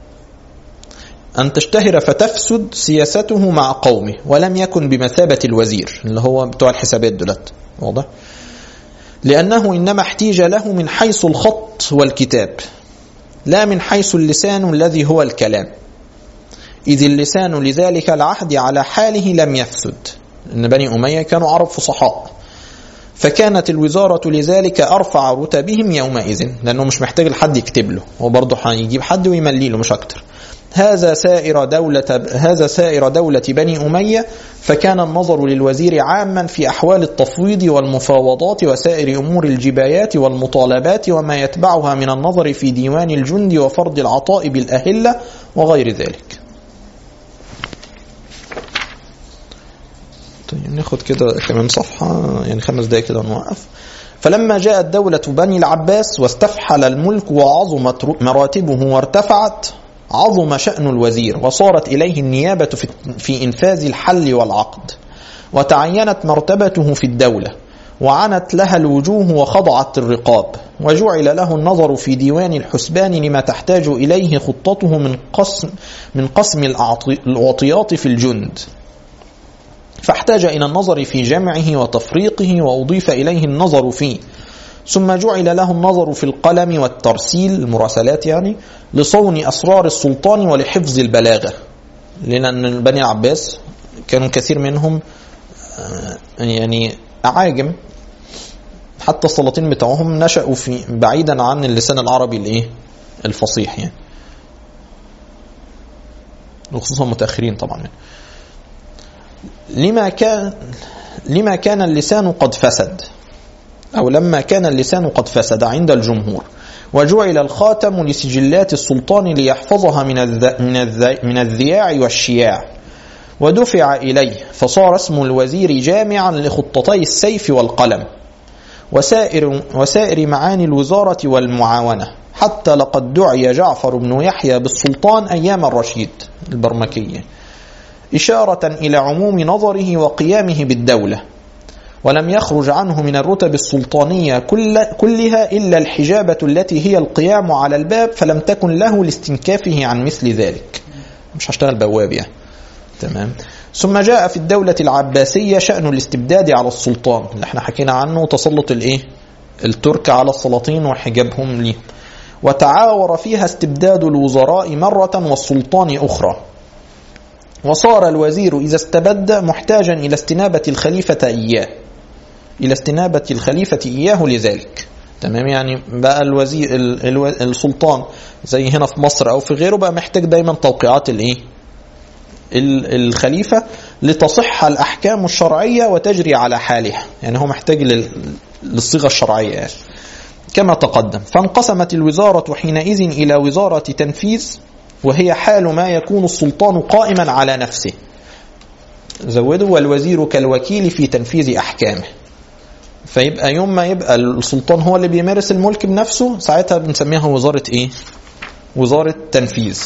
أن تشتهر فتفسد سياسته مع قومه ولم يكن بمثابة الوزير اللي هو بتوع الحسابات دولت واضح؟ لأنه إنما احتيج له من حيث الخط والكتاب لا من حيث اللسان الذي هو الكلام إذ اللسان لذلك العهد على حاله لم يفسد إن بني أمية كانوا عرب فصحاء فكانت الوزارة لذلك أرفع رتبهم يومئذ لأنه مش محتاج لحد يكتب له هو برضه هيجيب حد ويملي له مش أكتر هذا سائر دولة هذا سائر دولة بني أمية فكان النظر للوزير عاما في أحوال التفويض والمفاوضات وسائر أمور الجبايات والمطالبات وما يتبعها من النظر في ديوان الجند وفرض العطاء بالأهلة وغير ذلك طيب ناخد كده كمان صفحة يعني خمس دقايق كده ونوقف فلما جاءت دولة بني العباس واستفحل الملك وعظمت مراتبه وارتفعت عظم شأن الوزير وصارت إليه النيابة في, في إنفاذ الحل والعقد وتعينت مرتبته في الدولة وعنت لها الوجوه وخضعت الرقاب وجعل له النظر في ديوان الحسبان لما تحتاج إليه خطته من قسم, من قسم الأعطيات في الجند فاحتاج إلى النظر في جمعه وتفريقه وأضيف إليه النظر فيه ثم جعل له النظر في القلم والترسيل المراسلات يعني لصون أسرار السلطان ولحفظ البلاغة لأن بني العباس كانوا كثير منهم يعني أعاجم حتى السلاطين بتاعهم نشأوا في بعيدا عن اللسان العربي الايه الفصيح يعني وخصوصا متأخرين طبعا يعني. لما كان لما كان اللسان قد فسد أو لما كان اللسان قد فسد عند الجمهور وجعل الخاتم لسجلات السلطان ليحفظها من من من الذياع والشياع ودفع إليه فصار اسم الوزير جامعا لخطتي السيف والقلم وسائر, وسائر معاني الوزارة والمعاونة حتى لقد دعي جعفر بن يحيى بالسلطان أيام الرشيد البرمكية إشارة إلى عموم نظره وقيامه بالدولة ولم يخرج عنه من الرتب السلطانية كل كلها إلا الحجابة التي هي القيام على الباب فلم تكن له لاستنكافه عن مثل ذلك مش هشتغل بواب يعني تمام ثم جاء في الدولة العباسية شأن الاستبداد على السلطان اللي احنا حكينا عنه تسلط الايه الترك على السلاطين وحجابهم ليه وتعاور فيها استبداد الوزراء مرة والسلطان أخرى وصار الوزير إذا استبد محتاجا إلى استنابة الخليفة إياه إلى استنابة الخليفة إياه لذلك تمام يعني بقى الوزير السلطان زي هنا في مصر أو في غيره بقى محتاج دايما توقيعات الإيه الخليفة لتصح الأحكام الشرعية وتجري على حالها يعني هو محتاج للصيغة الشرعية يعني كما تقدم فانقسمت الوزارة حينئذ إلى وزارة تنفيذ وهي حال ما يكون السلطان قائما على نفسه زودوا والوزير كالوكيل في تنفيذ أحكامه فيبقى يوم ما يبقى السلطان هو اللي بيمارس الملك بنفسه ساعتها بنسميها وزارة ايه وزارة تنفيذ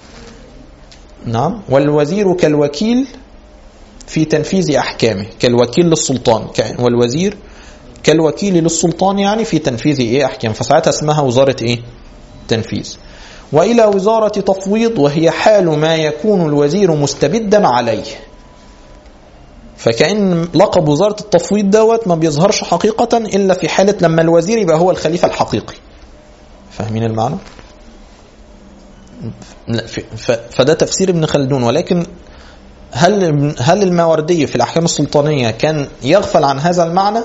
نعم والوزير كالوكيل في تنفيذ أحكامه كالوكيل للسلطان والوزير كالوكيل للسلطان يعني في تنفيذ ايه أحكام فساعتها اسمها وزارة ايه تنفيذ وإلى وزارة تفويض وهي حال ما يكون الوزير مستبدا عليه فكأن لقب وزارة التفويض دوت ما بيظهرش حقيقة إلا في حالة لما الوزير يبقى هو الخليفة الحقيقي فاهمين المعنى؟ فده تفسير ابن خلدون ولكن هل هل الماوردي في الأحكام السلطانية كان يغفل عن هذا المعنى؟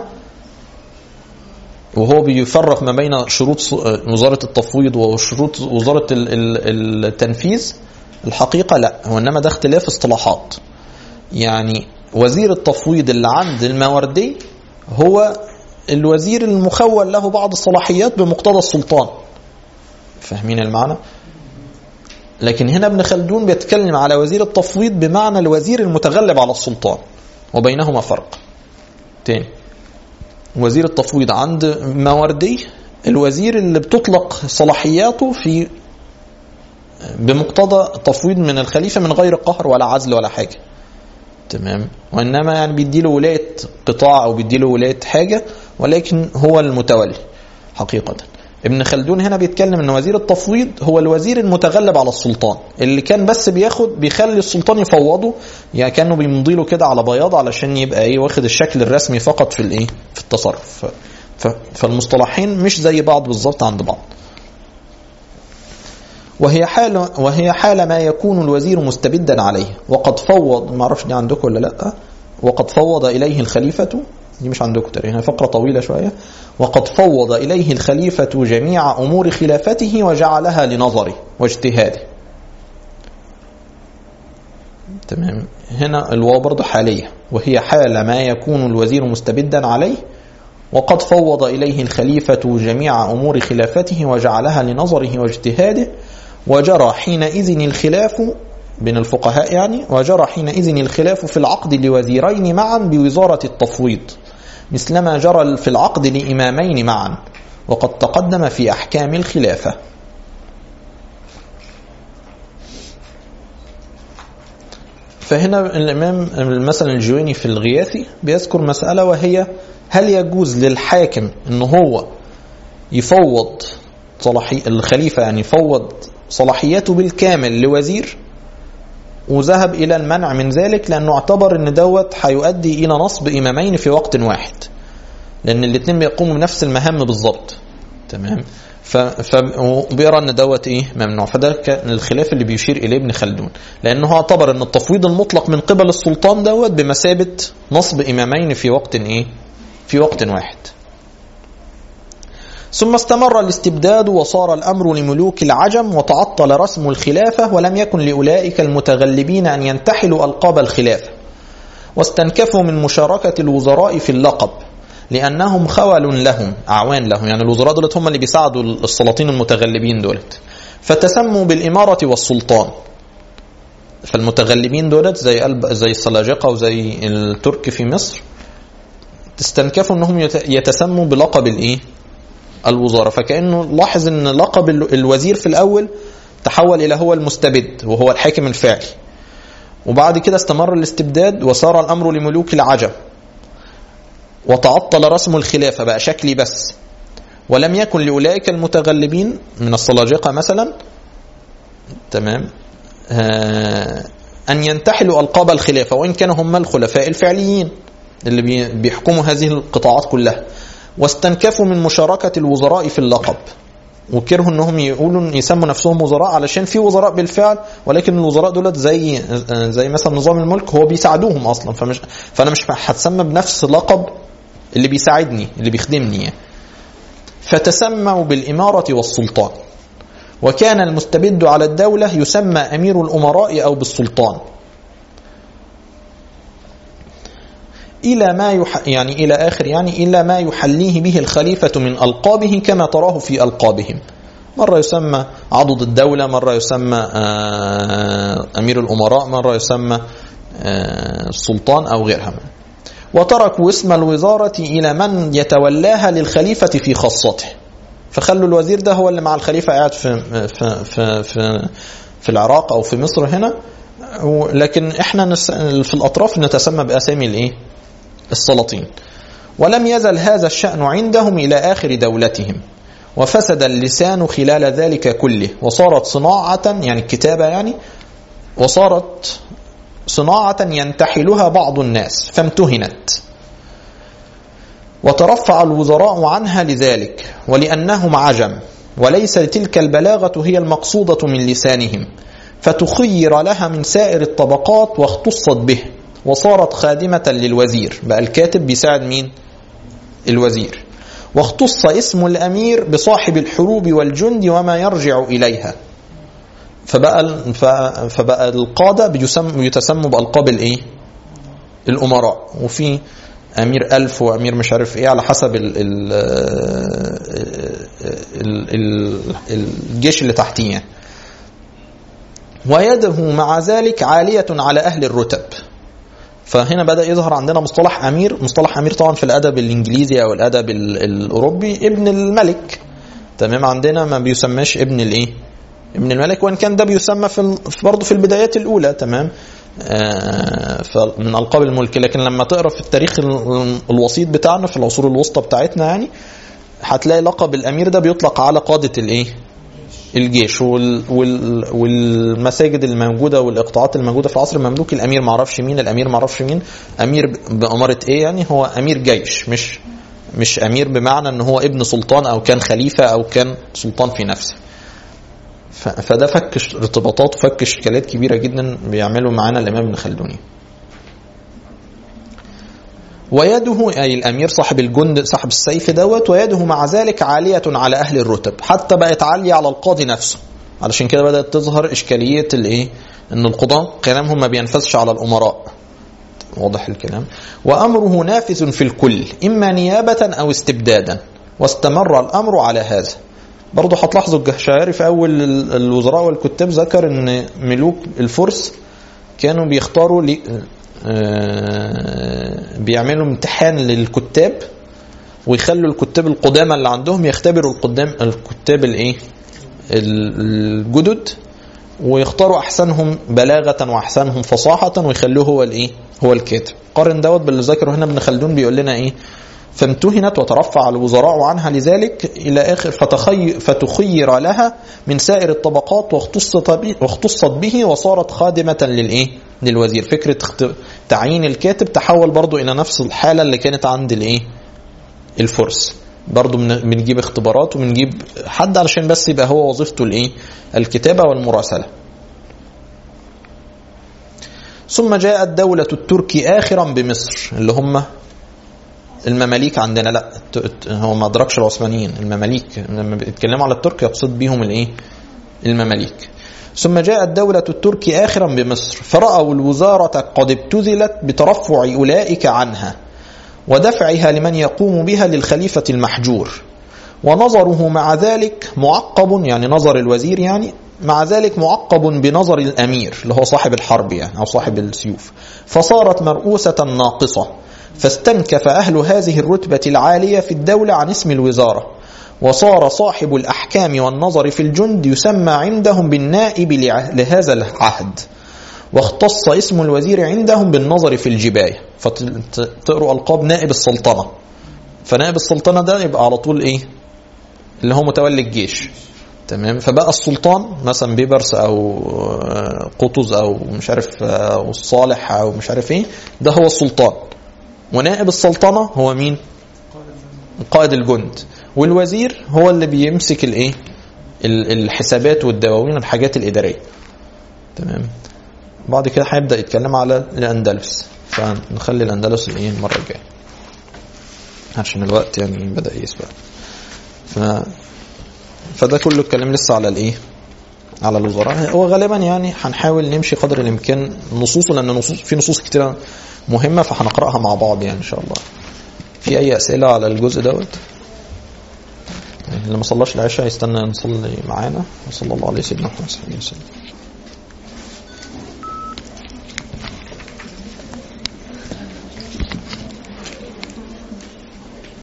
وهو بيفرق ما بين شروط وزارة التفويض وشروط وزارة التنفيذ الحقيقة لا هو إنما ده اختلاف اصطلاحات يعني وزير التفويض اللي عند الماوردي هو الوزير المخول له بعض الصلاحيات بمقتضى السلطان فاهمين المعنى لكن هنا ابن خلدون بيتكلم على وزير التفويض بمعنى الوزير المتغلب على السلطان وبينهما فرق تاني وزير التفويض عند ماوردي الوزير اللي بتطلق صلاحياته في بمقتضى تفويض من الخليفة من غير قهر ولا عزل ولا حاجة تمام وإنما يعني بيديله ولاية قطاع أو بيديله ولاية حاجة ولكن هو المتولي حقيقة ابن خلدون هنا بيتكلم ان وزير التفويض هو الوزير المتغلب على السلطان اللي كان بس بياخد بيخلي السلطان يفوضه يعني كانوا بيمضي له كده على بياض علشان يبقى ايه واخد الشكل الرسمي فقط في الايه في التصرف فالمصطلحين مش زي بعض بالظبط عند بعض وهي حال وهي حال ما يكون الوزير مستبدا عليه وقد فوض ما اعرفش دي عندكم ولا لا وقد فوض اليه الخليفه دي مش عندكم تقريبا فقره طويله شويه وقد فوض اليه الخليفه جميع امور خلافته وجعلها لنظره واجتهاده تمام هنا الواو برضه حاليه وهي حال ما يكون الوزير مستبدا عليه وقد فوض اليه الخليفه جميع امور خلافته وجعلها لنظره واجتهاده وجرى حينئذ الخلاف بين الفقهاء يعني وجرى حينئذ الخلاف في العقد لوزيرين معا بوزارة التفويض مثلما جرى في العقد لإمامين معا وقد تقدم في أحكام الخلافة فهنا الإمام مثلا الجويني في الغياثي بيذكر مسألة وهي هل يجوز للحاكم أنه هو يفوض صلاحي الخليفة يعني يفوض صلاحياته بالكامل لوزير وذهب إلى المنع من ذلك لأنه اعتبر أن دوت هيؤدي إلى نصب إمامين في وقت واحد لأن الاثنين بيقوموا بنفس المهام بالضبط تمام ف... فبيرى ان دوت ايه ممنوع فده كان الخلاف اللي بيشير اليه ابن خلدون لانه اعتبر ان التفويض المطلق من قبل السلطان دوت بمثابه نصب امامين في وقت ايه في وقت واحد ثم استمر الاستبداد وصار الامر لملوك العجم وتعطل رسم الخلافه ولم يكن لاولئك المتغلبين ان ينتحلوا القاب الخلافه واستنكفوا من مشاركه الوزراء في اللقب لانهم خول لهم اعوان لهم يعني الوزراء دولت هم اللي بيساعدوا السلاطين المتغلبين دولت فتسموا بالاماره والسلطان فالمتغلبين دولت زي قلب زي السلاجقه وزي الترك في مصر استنكفوا انهم يتسموا بلقب الايه الوزاره فكانه لاحظ ان لقب الوزير في الاول تحول الى هو المستبد وهو الحاكم الفعلي وبعد كده استمر الاستبداد وصار الامر لملوك العجم وتعطل رسم الخلافة بقى شكلي بس ولم يكن لأولئك المتغلبين من السلاجقة مثلا تمام آه أن ينتحلوا ألقاب الخلافة وإن كانوا هم الخلفاء الفعليين اللي بيحكموا هذه القطاعات كلها واستنكفوا من مشاركة الوزراء في اللقب وكرهوا انهم يقولوا يسموا نفسهم وزراء علشان في وزراء بالفعل ولكن الوزراء دولت زي زي مثلا نظام الملك هو بيساعدوهم اصلا فمش فانا مش هتسمى بنفس لقب اللي بيساعدني اللي بيخدمني يعني. فتسموا بالإمارة والسلطان وكان المستبد على الدولة يسمى أمير الأمراء أو بالسلطان إلى ما يح... يعني إلى آخر يعني إلى ما يحليه به الخليفة من ألقابه كما تراه في ألقابهم مرة يسمى عضد الدولة مرة يسمى أمير الأمراء مرة يسمى السلطان أو غيرها وتركوا اسم الوزارة إلى من يتولاها للخليفة في خاصته فخلوا الوزير ده هو اللي مع الخليفة قاعد في, في, في, في, في العراق أو في مصر هنا لكن احنا في الأطراف نتسمى بأسامي الإيه؟ السلاطين ولم يزل هذا الشأن عندهم إلى آخر دولتهم وفسد اللسان خلال ذلك كله وصارت صناعة يعني الكتابة يعني وصارت صناعة ينتحلها بعض الناس فامتهنت وترفع الوزراء عنها لذلك ولأنهم عجم وليس تلك البلاغة هي المقصودة من لسانهم فتخير لها من سائر الطبقات واختصت به وصارت خادمة للوزير بقى الكاتب بيساعد مين الوزير واختص اسم الأمير بصاحب الحروب والجند وما يرجع إليها فبقى فبقى القادة بيسم يتسموا بألقاب الإيه الأمراء وفي أمير ألف وأمير مش عارف إيه على حسب ال ال ال ال الجيش اللي تحتيه يعني. ويده مع ذلك عالية على أهل الرتب فهنا بدأ يظهر عندنا مصطلح أمير مصطلح أمير طبعا في الأدب الإنجليزي أو الأدب الأوروبي ابن الملك تمام عندنا ما بيسماش ابن الإيه ابن الملك وإن كان ده بيسمى في برضه في البدايات الأولى تمام آه من ألقاب الملك لكن لما تقرأ في التاريخ الوسيط بتاعنا في العصور الوسطى بتاعتنا يعني هتلاقي لقب الأمير ده بيطلق على قادة الإيه الجيش وال وال والمساجد الموجوده والاقطاعات الموجوده في العصر المملوكي الامير ما اعرفش مين الامير ما اعرفش مين امير باماره ايه يعني هو امير جيش مش مش امير بمعنى ان هو ابن سلطان او كان خليفه او كان سلطان في نفسه فده فك ارتباطات وفك اشكالات كبيره جدا بيعملوا معانا الامام ابن خلدوني ويده أي الأمير صاحب الجند صاحب السيف دوت ويده مع ذلك عالية على أهل الرتب حتى بقت عالية على القاضي نفسه علشان كده بدأت تظهر إشكالية الإيه إن القضاة كلامهم ما بينفذش على الأمراء واضح الكلام وأمره نافذ في الكل إما نيابة أو استبدادا واستمر الأمر على هذا برضه هتلاحظوا الجهشعري في اول ال- الوزراء والكتاب ذكر ان ملوك الفرس كانوا بيختاروا لي آه، بيعملوا امتحان للكتاب ويخلوا الكتاب القدامى اللي عندهم يختبروا القدام الكتاب الايه ال- الجدد ويختاروا احسنهم بلاغه واحسنهم فصاحه ويخلوه هو الايه هو الكاتب قارن دوت باللي ذكره هنا ابن خلدون بيقول لنا ايه فامتهنت وترفع الوزراء عنها لذلك الى اخر فتخي فتخير لها من سائر الطبقات واختصت به واختصت به وصارت خادمه للايه للوزير فكره اخت- تعيين الكاتب تحول برضو الى نفس الحاله اللي كانت عند الايه الفرس برضو بن- بنجيب اختبارات وبنجيب حد علشان بس يبقى هو وظيفته الايه الكتابه والمراسله ثم جاءت دولة الترك آخرا بمصر اللي هم المماليك عندنا لا الت- الت- هو ما أدركش العثمانيين المماليك لما بيتكلموا على الترك يقصد بيهم الايه المماليك ثم جاءت دولة الترك آخرا بمصر فرأوا الوزارة قد ابتذلت بترفع أولئك عنها ودفعها لمن يقوم بها للخليفة المحجور ونظره مع ذلك معقب يعني نظر الوزير يعني مع ذلك معقب بنظر الأمير اللي هو صاحب الحرب يعني أو صاحب السيوف فصارت مرؤوسة ناقصة فاستنكف أهل هذه الرتبة العالية في الدولة عن اسم الوزارة وصار صاحب الأحكام والنظر في الجند يسمى عندهم بالنائب لع- لهذا العهد واختص اسم الوزير عندهم بالنظر في الجباية فتقروا ألقاب نائب السلطنة فنائب السلطنة ده يبقى على طول إيه اللي هو متولي الجيش تمام فبقى السلطان مثلا بيبرس او آه، قطز او مش عارف آه، او الصالح او مش عارف ايه ده هو السلطان ونائب السلطنه هو مين قائد الجند والوزير هو اللي بيمسك الايه ال- الحسابات والدواوين الحاجات الاداريه تمام بعد كده هيبدا يتكلم على الاندلس فنخلي الاندلس الايه المره الجايه عشان الوقت يعني بدا يسبق ف فده كله الكلام لسه على الايه على الوزراء هو غالبا يعني هنحاول نمشي قدر الامكان نصوصه لان نصوص في نصوص كتيره مهمه فهنقراها مع بعض يعني ان شاء الله في اي اسئله على الجزء دوت اللي ما صلاش العشاء يستنى نصلي معانا وصلى الله عليه سيدنا محمد صلى الله عليه وسلم